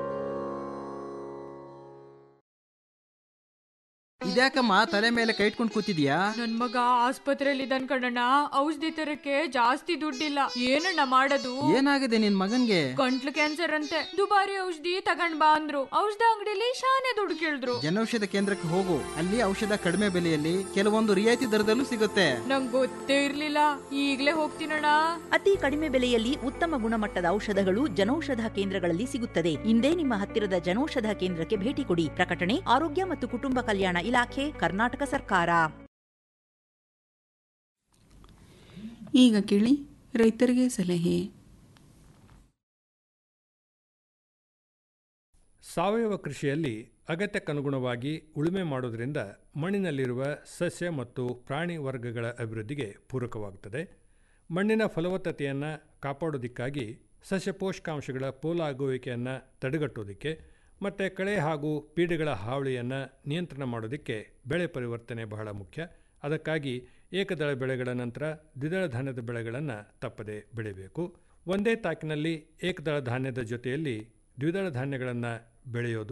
Speaker 16: ಇದ್ಯಾಕಮ್ಮ ತಲೆ ಮೇಲೆ ಕೈ ಇಟ್ಕೊಂಡು ಕೂತಿದ್ಯಾ
Speaker 17: ನನ್ ಮಗ ಆಸ್ಪತ್ರೆಯಲ್ಲಿ ಇದ್ದಾನ್ ಕಣಣ್ಣ ಔಷಧಿ ತರಕ್ಕೆ ಜಾಸ್ತಿ ದುಡ್ಡಿಲ್ಲ ಏನಣ್ಣ ಮಾಡೋದು
Speaker 16: ಏನಾಗಿದೆ ನಿನ್ ಮಗನ್ಗೆ
Speaker 17: ಗಂಟ್ಲು ಕ್ಯಾನ್ಸರ್ ಅಂತೆ ದುಬಾರಿ ಔಷಧಿ ತಗೊಂಡ್ ಬಾ ಅಂದ್ರು ಔಷಧ ಅಂಗಡಿಲಿ ಶಾನೆ ದುಡ್ಡು ಕೇಳಿದ್ರು
Speaker 16: ಜನೌಷಧ ಕೇಂದ್ರಕ್ಕೆ ಹೋಗು ಅಲ್ಲಿ ಔಷಧ ಕಡಿಮೆ ಬೆಲೆಯಲ್ಲಿ ಕೆಲವೊಂದು ರಿಯಾಯಿತಿ ದರದಲ್ಲೂ ಸಿಗುತ್ತೆ
Speaker 17: ನಂಗ್ ಗೊತ್ತೇ ಇರ್ಲಿಲ್ಲ ಈಗ್ಲೇ ಹೋಗ್ತೀನಣ್ಣ
Speaker 14: ಅತಿ ಕಡಿಮೆ ಬೆಲೆಯಲ್ಲಿ ಉತ್ತಮ ಗುಣಮಟ್ಟದ ಔಷಧಗಳು ಜನೌಷಧ ಕೇಂದ್ರಗಳಲ್ಲಿ ಸಿಗುತ್ತದೆ ಇಂದೇ ನಿಮ್ಮ ಹತ್ತಿರದ ಜನೌಷಧ ಕೇಂದ್ರಕ್ಕೆ ಭೇಟಿ ಕೊಡಿ ಪ್ರಕಟಣೆ ಆರೋಗ್ಯ ಮತ್ತು ಕುಟುಂಬ ಕಲ್ಯಾಣ ಇಲಾಖೆ ಕರ್ನಾಟಕ ಸರ್ಕಾರ
Speaker 11: ಈಗ ಕೇಳಿ ರೈತರಿಗೆ ಸಲಹೆ
Speaker 18: ಸಾವಯವ ಕೃಷಿಯಲ್ಲಿ ಅಗತ್ಯಕ್ಕನುಗುಣವಾಗಿ ಉಳುಮೆ ಮಾಡೋದ್ರಿಂದ ಮಣ್ಣಿನಲ್ಲಿರುವ ಸಸ್ಯ ಮತ್ತು ಪ್ರಾಣಿ ವರ್ಗಗಳ ಅಭಿವೃದ್ಧಿಗೆ ಪೂರಕವಾಗುತ್ತದೆ ಮಣ್ಣಿನ ಫಲವತ್ತತೆಯನ್ನು ಕಾಪಾಡೋದಕ್ಕಾಗಿ ಸಸ್ಯ ಪೋಷಕಾಂಶಗಳ ಪೋಲಾಗುವಿಕೆಯನ್ನು ತಡೆಗಟ್ಟೋದಕ್ಕೆ ಮತ್ತು ಕಳೆ ಹಾಗೂ ಪೀಡೆಗಳ ಹಾವಳಿಯನ್ನು ನಿಯಂತ್ರಣ ಮಾಡೋದಕ್ಕೆ ಬೆಳೆ ಪರಿವರ್ತನೆ ಬಹಳ ಮುಖ್ಯ ಅದಕ್ಕಾಗಿ ಏಕದಳ ಬೆಳೆಗಳ ನಂತರ ದ್ವಿದಳ ಧಾನ್ಯದ ಬೆಳೆಗಳನ್ನು ತಪ್ಪದೆ ಬೆಳೆಯಬೇಕು ಒಂದೇ ತಾಕಿನಲ್ಲಿ ಏಕದಳ ಧಾನ್ಯದ ಜೊತೆಯಲ್ಲಿ ದ್ವಿದಳ ಧಾನ್ಯಗಳನ್ನು ಬೆಳೆಯೋದು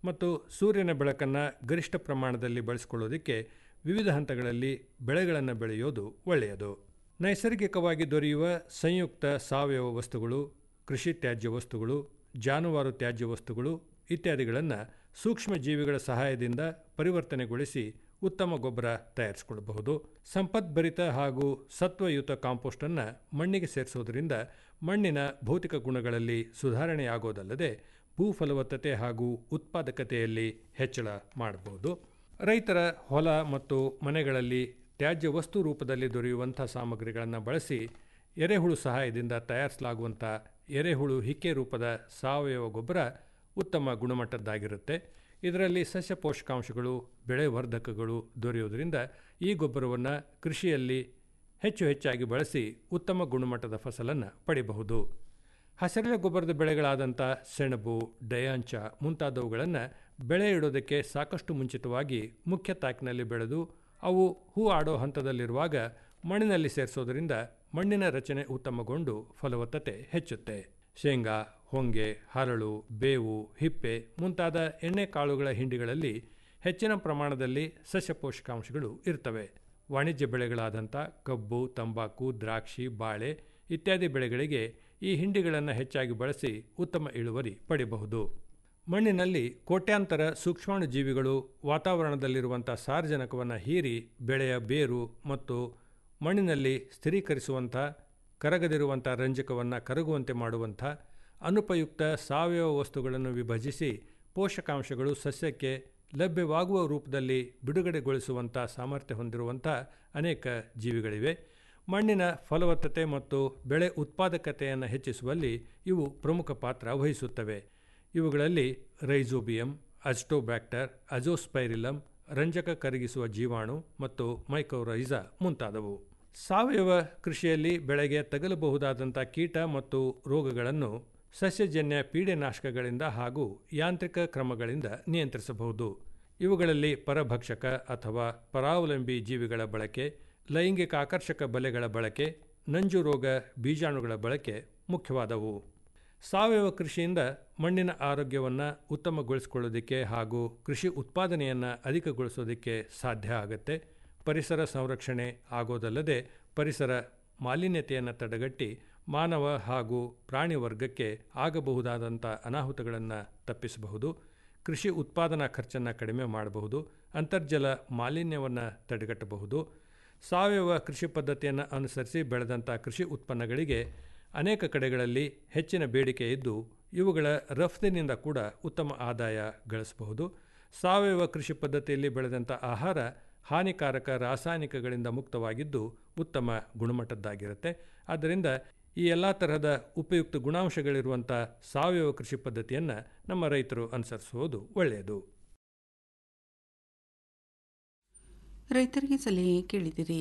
Speaker 18: ಮತ್ತು ಸೂರ್ಯನ ಬೆಳಕನ್ನು ಗರಿಷ್ಠ ಪ್ರಮಾಣದಲ್ಲಿ ಬಳಸಿಕೊಳ್ಳೋದಕ್ಕೆ ವಿವಿಧ ಹಂತಗಳಲ್ಲಿ ಬೆಳೆಗಳನ್ನು ಬೆಳೆಯೋದು ಒಳ್ಳೆಯದು ನೈಸರ್ಗಿಕವಾಗಿ ದೊರೆಯುವ ಸಂಯುಕ್ತ ಸಾವಯವ ವಸ್ತುಗಳು ಕೃಷಿ ತ್ಯಾಜ್ಯ ವಸ್ತುಗಳು ಜಾನುವಾರು ತ್ಯಾಜ್ಯ ವಸ್ತುಗಳು ಇತ್ಯಾದಿಗಳನ್ನು ಸೂಕ್ಷ್ಮ ಜೀವಿಗಳ ಸಹಾಯದಿಂದ ಪರಿವರ್ತನೆಗೊಳಿಸಿ ಉತ್ತಮ ಗೊಬ್ಬರ ತಯಾರಿಸಿಕೊಳ್ಳಬಹುದು ಸಂಪದ್ಭರಿತ ಹಾಗೂ ಸತ್ವಯುತ ಕಾಂಪೋಸ್ಟನ್ನು ಮಣ್ಣಿಗೆ ಸೇರಿಸೋದರಿಂದ ಮಣ್ಣಿನ ಭೌತಿಕ ಗುಣಗಳಲ್ಲಿ ಸುಧಾರಣೆಯಾಗೋದಲ್ಲದೆ ಭೂ ಫಲವತ್ತತೆ ಹಾಗೂ ಉತ್ಪಾದಕತೆಯಲ್ಲಿ ಹೆಚ್ಚಳ ಮಾಡಬಹುದು ರೈತರ ಹೊಲ ಮತ್ತು ಮನೆಗಳಲ್ಲಿ ತ್ಯಾಜ್ಯ ವಸ್ತು ರೂಪದಲ್ಲಿ ದೊರೆಯುವಂಥ ಸಾಮಗ್ರಿಗಳನ್ನು ಬಳಸಿ ಎರೆಹುಳು ಸಹಾಯದಿಂದ ತಯಾರಿಸಲಾಗುವಂಥ ಎರೆಹುಳು ಹಿಕ್ಕೆ ರೂಪದ ಸಾವಯವ ಗೊಬ್ಬರ ಉತ್ತಮ ಗುಣಮಟ್ಟದ್ದಾಗಿರುತ್ತೆ ಇದರಲ್ಲಿ ಸಸ್ಯ ಪೋಷಕಾಂಶಗಳು ಬೆಳೆ ವರ್ಧಕಗಳು ದೊರೆಯುವುದರಿಂದ ಈ ಗೊಬ್ಬರವನ್ನು ಕೃಷಿಯಲ್ಲಿ ಹೆಚ್ಚು ಹೆಚ್ಚಾಗಿ ಬಳಸಿ ಉತ್ತಮ ಗುಣಮಟ್ಟದ ಫಸಲನ್ನು ಪಡೆಯಬಹುದು ಹಸಿರೆಲೆ ಗೊಬ್ಬರದ ಬೆಳೆಗಳಾದಂಥ ಸೆಣಬು ಡಯಾಂಚ ಮುಂತಾದವುಗಳನ್ನು ಬೆಳೆ ಇಡೋದಕ್ಕೆ ಸಾಕಷ್ಟು ಮುಂಚಿತವಾಗಿ ಮುಖ್ಯ ತಾಕಿನಲ್ಲಿ ಬೆಳೆದು ಅವು ಹೂ ಆಡೋ ಹಂತದಲ್ಲಿರುವಾಗ ಮಣ್ಣಿನಲ್ಲಿ ಸೇರಿಸೋದರಿಂದ ಮಣ್ಣಿನ ರಚನೆ ಉತ್ತಮಗೊಂಡು ಫಲವತ್ತತೆ ಹೆಚ್ಚುತ್ತೆ ಶೇಂಗಾ ಹೊಂಗೆ ಹರಳು ಬೇವು ಹಿಪ್ಪೆ ಮುಂತಾದ ಎಣ್ಣೆ ಕಾಳುಗಳ ಹಿಂಡಿಗಳಲ್ಲಿ ಹೆಚ್ಚಿನ ಪ್ರಮಾಣದಲ್ಲಿ ಸಸ್ಯ ಪೋಷಕಾಂಶಗಳು ಇರ್ತವೆ ವಾಣಿಜ್ಯ ಬೆಳೆಗಳಾದಂಥ ಕಬ್ಬು ತಂಬಾಕು ದ್ರಾಕ್ಷಿ ಬಾಳೆ ಇತ್ಯಾದಿ ಬೆಳೆಗಳಿಗೆ ಈ ಹಿಂಡಿಗಳನ್ನು ಹೆಚ್ಚಾಗಿ ಬಳಸಿ ಉತ್ತಮ ಇಳುವರಿ ಪಡೆಯಬಹುದು ಮಣ್ಣಿನಲ್ಲಿ ಕೋಟ್ಯಾಂತರ ಸೂಕ್ಷ್ಮಾಣು ಜೀವಿಗಳು ವಾತಾವರಣದಲ್ಲಿರುವಂಥ ಸಾರಜನಕವನ್ನು ಹೀರಿ ಬೆಳೆಯ ಬೇರು ಮತ್ತು ಮಣ್ಣಿನಲ್ಲಿ ಸ್ಥಿರೀಕರಿಸುವಂಥ ಕರಗದಿರುವಂಥ ರಂಜಕವನ್ನು ಕರಗುವಂತೆ ಮಾಡುವಂಥ ಅನುಪಯುಕ್ತ ಸಾವಯವ ವಸ್ತುಗಳನ್ನು ವಿಭಜಿಸಿ ಪೋಷಕಾಂಶಗಳು ಸಸ್ಯಕ್ಕೆ ಲಭ್ಯವಾಗುವ ರೂಪದಲ್ಲಿ ಬಿಡುಗಡೆಗೊಳಿಸುವಂಥ ಸಾಮರ್ಥ್ಯ ಹೊಂದಿರುವಂಥ ಅನೇಕ ಜೀವಿಗಳಿವೆ ಮಣ್ಣಿನ ಫಲವತ್ತತೆ ಮತ್ತು ಬೆಳೆ ಉತ್ಪಾದಕತೆಯನ್ನು ಹೆಚ್ಚಿಸುವಲ್ಲಿ ಇವು ಪ್ರಮುಖ ಪಾತ್ರ ವಹಿಸುತ್ತವೆ ಇವುಗಳಲ್ಲಿ ರೈಜೋಬಿಯಂ ಅಸ್ಟೋಬ್ಯಾಕ್ಟರ್ ಅಜೋಸ್ಪೈರಿಲಮ್ ರಂಜಕ ಕರಗಿಸುವ ಜೀವಾಣು ಮತ್ತು ಮೈಕೋರೈಸಾ ಮುಂತಾದವು ಸಾವಯವ ಕೃಷಿಯಲ್ಲಿ ಬೆಳೆಗೆ ತಗಲಬಹುದಾದಂಥ ಕೀಟ ಮತ್ತು ರೋಗಗಳನ್ನು ಸಸ್ಯಜನ್ಯ ಪೀಡೆನಾಶಕಗಳಿಂದ ಹಾಗೂ ಯಾಂತ್ರಿಕ ಕ್ರಮಗಳಿಂದ ನಿಯಂತ್ರಿಸಬಹುದು ಇವುಗಳಲ್ಲಿ ಪರಭಕ್ಷಕ ಅಥವಾ ಪರಾವಲಂಬಿ ಜೀವಿಗಳ ಬಳಕೆ ಲೈಂಗಿಕ ಆಕರ್ಷಕ ಬಲೆಗಳ ಬಳಕೆ ನಂಜು ರೋಗ ಬೀಜಾಣುಗಳ ಬಳಕೆ ಮುಖ್ಯವಾದವು ಸಾವಯವ ಕೃಷಿಯಿಂದ ಮಣ್ಣಿನ ಆರೋಗ್ಯವನ್ನು ಉತ್ತಮಗೊಳಿಸಿಕೊಳ್ಳೋದಕ್ಕೆ ಹಾಗೂ ಕೃಷಿ ಉತ್ಪಾದನೆಯನ್ನು ಅಧಿಕಗೊಳಿಸೋದಕ್ಕೆ ಸಾಧ್ಯ ಆಗುತ್ತೆ ಪರಿಸರ ಸಂರಕ್ಷಣೆ ಆಗೋದಲ್ಲದೆ ಪರಿಸರ ಮಾಲಿನ್ಯತೆಯನ್ನು ತಡೆಗಟ್ಟಿ ಮಾನವ ಹಾಗೂ ಪ್ರಾಣಿ ವರ್ಗಕ್ಕೆ ಆಗಬಹುದಾದಂಥ ಅನಾಹುತಗಳನ್ನು ತಪ್ಪಿಸಬಹುದು ಕೃಷಿ ಉತ್ಪಾದನಾ ಖರ್ಚನ್ನು ಕಡಿಮೆ ಮಾಡಬಹುದು ಅಂತರ್ಜಲ ಮಾಲಿನ್ಯವನ್ನು ತಡೆಗಟ್ಟಬಹುದು ಸಾವಯವ ಕೃಷಿ ಪದ್ಧತಿಯನ್ನು ಅನುಸರಿಸಿ ಬೆಳೆದಂಥ ಕೃಷಿ ಉತ್ಪನ್ನಗಳಿಗೆ ಅನೇಕ ಕಡೆಗಳಲ್ಲಿ ಹೆಚ್ಚಿನ ಬೇಡಿಕೆ ಇದ್ದು ಇವುಗಳ ರಫ್ತಿನಿಂದ ಕೂಡ ಉತ್ತಮ ಆದಾಯ ಗಳಿಸಬಹುದು ಸಾವಯವ ಕೃಷಿ ಪದ್ಧತಿಯಲ್ಲಿ ಬೆಳೆದಂಥ ಆಹಾರ ಹಾನಿಕಾರಕ ರಾಸಾಯನಿಕಗಳಿಂದ ಮುಕ್ತವಾಗಿದ್ದು ಉತ್ತಮ ಗುಣಮಟ್ಟದ್ದಾಗಿರುತ್ತೆ ಆದ್ದರಿಂದ ಈ ಎಲ್ಲ ತರಹದ ಉಪಯುಕ್ತ ಗುಣಾಂಶಗಳಿರುವಂಥ ಸಾವಯವ ಕೃಷಿ ಪದ್ಧತಿಯನ್ನು ನಮ್ಮ ರೈತರು ಅನುಸರಿಸುವುದು ಒಳ್ಳೆಯದು
Speaker 11: ರೈತರಿಗೆ ಸಲಹೆ ಕೇಳಿದಿರಿ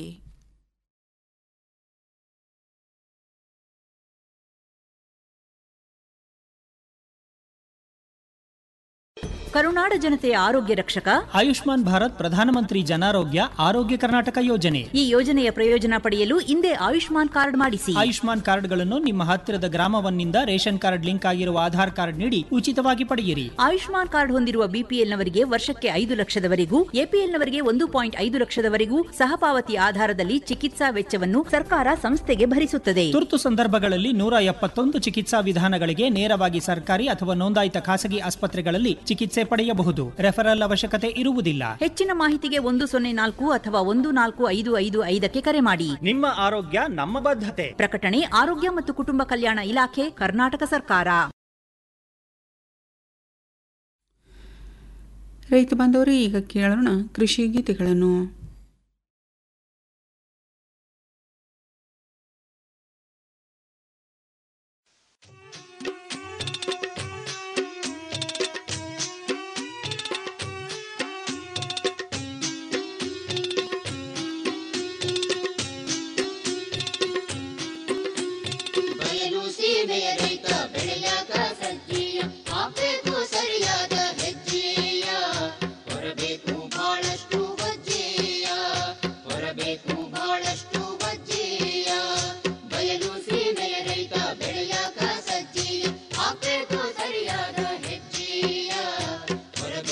Speaker 14: ಕರುನಾಡ ಜನತೆಯ ಆರೋಗ್ಯ ರಕ್ಷಕ
Speaker 15: ಆಯುಷ್ಮಾನ್ ಭಾರತ್ ಪ್ರಧಾನಮಂತ್ರಿ ಜನಾರೋಗ್ಯ ಆರೋಗ್ಯ ಕರ್ನಾಟಕ ಯೋಜನೆ
Speaker 14: ಈ ಯೋಜನೆಯ ಪ್ರಯೋಜನ ಪಡೆಯಲು ಹಿಂದೆ ಆಯುಷ್ಮಾನ್ ಕಾರ್ಡ್ ಮಾಡಿಸಿ
Speaker 15: ಆಯುಷ್ಮಾನ್ ಕಾರ್ಡ್ಗಳನ್ನು ನಿಮ್ಮ ಹತ್ತಿರದ ಗ್ರಾಮವನ್ನಿಂದ ರೇಷನ್ ಕಾರ್ಡ್ ಲಿಂಕ್ ಆಗಿರುವ ಆಧಾರ್ ಕಾರ್ಡ್ ನೀಡಿ ಉಚಿತವಾಗಿ ಪಡೆಯಿರಿ
Speaker 14: ಆಯುಷ್ಮಾನ್ ಕಾರ್ಡ್ ಹೊಂದಿರುವ ಬಿಪಿಎಲ್ನವರಿಗೆ ವರ್ಷಕ್ಕೆ ಐದು ಲಕ್ಷದವರೆಗೂ ಎಪಿಎಲ್ನವರಿಗೆ ಒಂದು ಪಾಯಿಂಟ್ ಐದು ಲಕ್ಷದವರೆಗೂ ಸಹಪಾವತಿ ಆಧಾರದಲ್ಲಿ ಚಿಕಿತ್ಸಾ ವೆಚ್ಚವನ್ನು ಸರ್ಕಾರ ಸಂಸ್ಥೆಗೆ ಭರಿಸುತ್ತದೆ
Speaker 15: ತುರ್ತು ಸಂದರ್ಭಗಳಲ್ಲಿ ನೂರ ಎಪ್ಪತ್ತೊಂದು ಚಿಕಿತ್ಸಾ ವಿಧಾನಗಳಿಗೆ ನೇರವಾಗಿ ಸರ್ಕಾರಿ ಅಥವಾ ನೋಂದಾಯಿತ ಖಾಸಗಿ ಆಸ್ಪತ್ರೆಗಳಲ್ಲಿ ಚಿಕಿತ್ಸೆ ಪಡೆಯಬಹುದು ರೆಫರಲ್ ಅವಶ್ಯಕತೆ ಇರುವುದಿಲ್ಲ
Speaker 14: ಹೆಚ್ಚಿನ ಮಾಹಿತಿಗೆ ಒಂದು ಸೊನ್ನೆ ನಾಲ್ಕು ಅಥವಾ ಒಂದು ನಾಲ್ಕು ಐದು ಐದು ಐದಕ್ಕೆ ಕರೆ ಮಾಡಿ
Speaker 15: ನಿಮ್ಮ ಆರೋಗ್ಯ ನಮ್ಮ ಬದ್ಧತೆ
Speaker 14: ಪ್ರಕಟಣೆ ಆರೋಗ್ಯ ಮತ್ತು ಕುಟುಂಬ ಕಲ್ಯಾಣ ಇಲಾಖೆ ಕರ್ನಾಟಕ ಸರ್ಕಾರ
Speaker 11: ರೈತ ಬಾಂಧವರೇ ಈಗ ಕೇಳೋಣ ಕೃಷಿ ಗೀತೆಗಳನ್ನು
Speaker 19: ಬಯಲು ಸೀಮೆಯ ರೈತ ಬೆಳೆಯಾಕ ಸಜ್ಜೀಯ ಹಾಕ್ಬೇಕು ಸರಿಯಾದ ಹೆಜ್ಜೆಯ ಹೊರಬೇಕು ಬಹಳಷ್ಟು ಬಜ್ಜೆಯ ಹೊರಬೇಕು ಬಹಳಷ್ಟು ಬಜ್ಜೆಯ ಬಯಲು ಸೀಮೆಯ ರೈತ ಬೆಳೆಯಾಕ ಸಜ್ಜೀಯ ಹಾಕ್ಬೇಕು ಸರಿಯಾದ ಹೆಜ್ಜೆಯ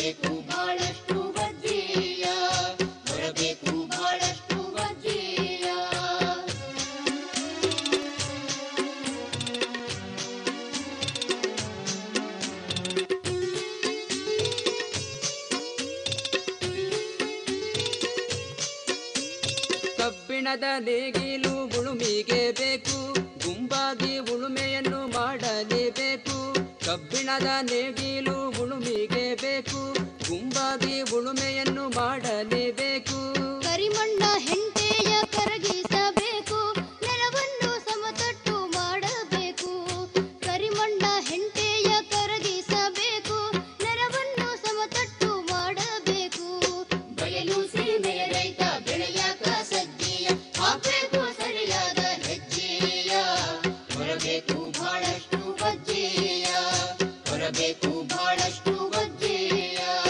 Speaker 20: ಕಬ್ಬಿಣದ ನೇಗಿಲು ಉಳುಮಿಗೆ ಬೇಕು ಗುಂಪಾಗಿ ಉಳುಮೆಯನ್ನು ಮಾಡಲೇಬೇಕು ಕಬ್ಬಿಣದ ನೇಗಿಲು ಉಳುಮಿಗೆ ಬೇಕು ಗುಂಪಾಗಿ ಉಳುಮೆಯನ್ನು ಮಾಡಲೇಬೇಕು
Speaker 19: ಕರಿಮಣ್ಣ ಹೆಂಟೆಯ ಕರಗಿಸಬೇಕು ನೆಲವನ್ನು ಸಮತಟ್ಟು ಮಾಡಬೇಕು ಕರಿಮಣ್ಣ ಹೆಂಟೆಯ ಕರಗಿಸಬೇಕು ನೆಲವನ್ನು ಸಮತಟ್ಟು ಮಾಡಬೇಕು ಬಯಲು ಸೀಮೆಯ ರೈತ ಬೆಳೆಯಾಕ ಸಜ್ಜೀಯ ಹಾಕಬೇಕು ಸರಿಯಾದ ಹೆಜ್ಜೆಯ ಹೊರಬೇಕು ಬಹಳಷ್ಟು ಬಜ್ಜೆಯ ಹೊರಬೇಕು ಬಹಳಷ್ಟು ಬಜ್ಜೆಯ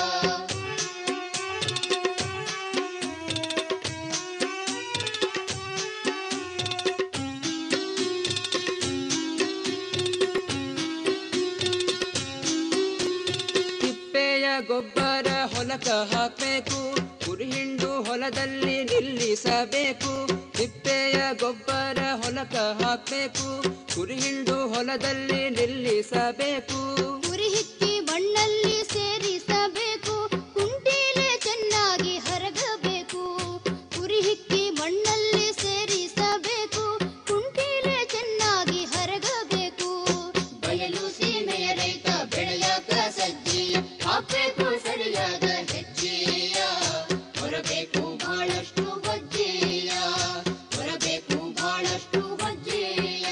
Speaker 20: ತಿಪ್ಪೆಯ ಗೊಬ್ಬರ ಹೊಲಕ ಹಾಕಬೇಕು ಕುರಿಹಿಂಡು ಹೊಲದಲ್ಲಿ ನಿಲ್ಲಿಸಬೇಕು ತಿಪ್ಪೆಯ ಗೊಬ್ಬರ ಹೊಲಕ ಹಾಕಬೇಕು ಕುರಿಹಿಂಡು ಹೊಲದಲ್ಲಿ ನಿಲ್ಲಿಸಬೇಕು
Speaker 19: ಉರಿ ಹಿಕ್ಕಿ ಮಣ್ಣಲ್ಲಿ ಸೇರಿಸಬೇಕು ಕುಂಟೀಲೆ ಚೆನ್ನಾಗಿ ಹರಗಬೇಕು ಉರಿ ಹಿಕ್ಕಿ ಮಣ್ಣಲ್ಲಿ ಸೇರಿಸಬೇಕು ಕುಂಟೀಲೆ ಚೆನ್ನಾಗಿ ಹರಗಬೇಕು ಬಯಲು ಸೀಮೆಯ ರೈತ ಬೆಳೆಯಾಕ ಸಜ್ಜೀಯ ಹಾಕಬೇಕು ಸರಿಯಾದ ಹೆಜ್ಜೆಯ ಹೊರಬೇಕು ಬಹಳಷ್ಟು ಬಜ್ಜೆಯ ಹೊರಬೇಕು ಬಹಳಷ್ಟು ಬಜ್ಜೆಯ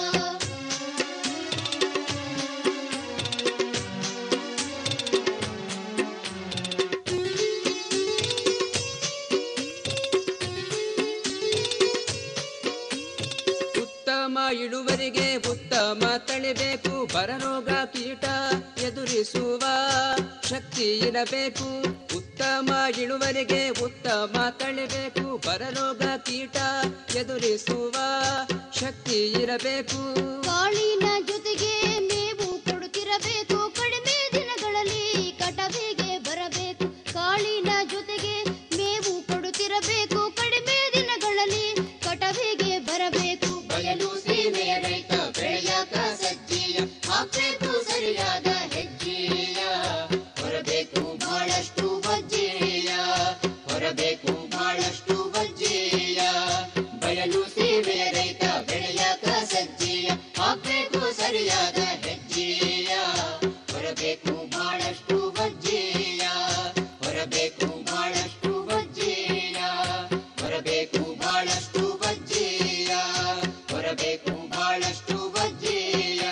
Speaker 20: ಉತ್ತಮ ಇಳುವರಿಗೆ ಉತ್ತಮ ತಳಿಬೇಕು ಬರರೋಗ ಕೀಟ ಎದುರಿಸುವ ಶಕ್ತಿ ಇರಬೇಕು ಉತ್ತಮ ಇಳುವರಿಗೆ ಉತ್ತಮ ತಳಿಬೇಕು ಬರರೋಗ ಕೀಟ ಎದುರಿಸುವ ಶಕ್ತಿ ಇರಬೇಕು
Speaker 19: ಕಾಳಿನ ಜೊತೆಗೆ ಮೇವು ಕೊಡುತ್ತಿರಬೇಕು ಕಡಿಮೆ ದಿನಗಳಲ್ಲಿ ಕಟವಿಗೆ ಬರಬೇಕು ಕಾಳಿನ ಜೊತೆಗೆ ಮೇವು ಕೊಡುತ್ತಿರಬೇಕು ಕಡಿಮೆ ದಿನಗಳಲ್ಲಿ ಕಟವಿಗೆ ಬರಬೇಕು ಬಯಲು ಸೀಮೆಯ ರೈತ ಬೆಳೆಯಾಕ ಸಜ್ಜೀಯ ಹಾಕಬೇಕು ಸರಿಯಾದ ಹೆಜ್ಜೆಯ ಹೊರಬೇಕು ಬಹಳಷ್ಟು ಬಜ್ಜೆಯ ಹೊರಬೇಕು ಬಹಳಷ್ಟು ಬಜ್ಜೆಯ ಬಯಲು ಸೀಮೆಯ ರೈತ ಬೆಳೆಯಾಕ ಸಜ್ಜೆಯ ಹಾಕಬೇಕು ಸರಿಯಾದ ಹೆಜ್ಜೆಯ ಹೊರಬೇಕು ಬಹಳಷ್ಟು ಬಜ್ಜೆಯ ಹೊರಬೇಕು ಬಹಳಷ್ಟು ಬಜ್ಜೆಯ ಹೊರಬೇಕು ಬಹಳಷ್ಟು ಬಜ್ಜೆಯ ಹೊರಬೇಕು ಬಹಳಷ್ಟು ಬಜ್ಜೆಯ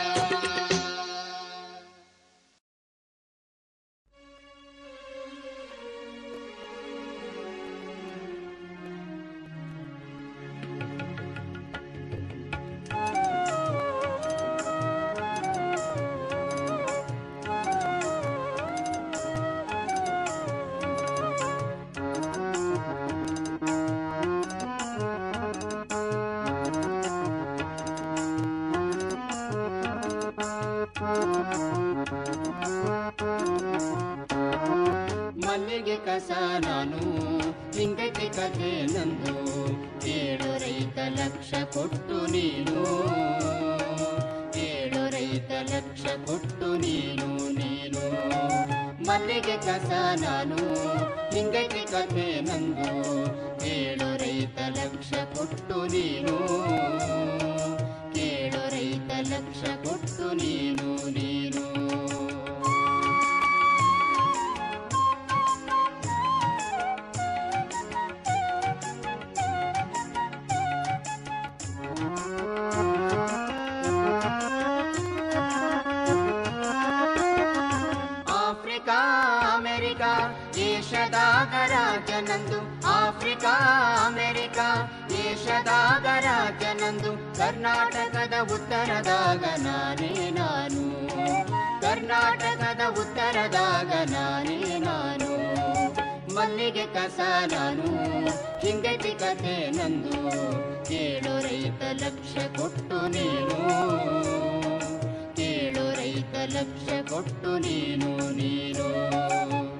Speaker 21: ಮಲ್ಲಿಗೆ ಕಸ ನಾನು ಹಿಂಗಕ್ಕೆ ಕಥೆ ನಂದು ಏಳು ರೈತ ಲಕ್ಷ ಕೊಟ್ಟು ನೀನು ಏಳು ರೈತ ಲಕ್ಷ ಕೊಟ್ಟು ನೀನು ನೀನು ಮಲ್ಲಿಗೆ ಕಸ ನಾನು ಹಿಂಗಕ್ಕೆ ಕಥೆ ನಂದು ಏಳು ರೈತ ಲಕ್ಷ ಕೊಟ್ಟು ನೀನು ಏಳು ರೈತ ಲಕ್ಷ ಕೊಟ್ಟು ನೀನು ನೀನು ಆಫ್ರಿಕಾ ಅಮೆರಿಕ ಏಷದಾಗ ರಾಜನಂದು ಆಫ್ರಿಕಾ ಅಮೆರಿಕ ಏಷದಾಗ ರಾಜನಂದು ಕರ್ನಾಟಕದ ಉತ್ತರದಾಗ ನಾನೇ ನಾನು ಕರ್ನಾಟಕದ ಉತ್ತರದಾಗ ನಾನೇ ನಾನು ಮಲ್ಲಿಗೆ ಕಸ ನಾನು ಹಿಂಗತಿ ಕಥೆ ನಂದು ಕೇಳು ರೈತ ಲಕ್ಷ ಕೊಟ್ಟು ನೀನು ಕೇಳು ರೈತ ಲಕ್ಷ ಕೊಟ್ಟು ನೀನು ನೀನು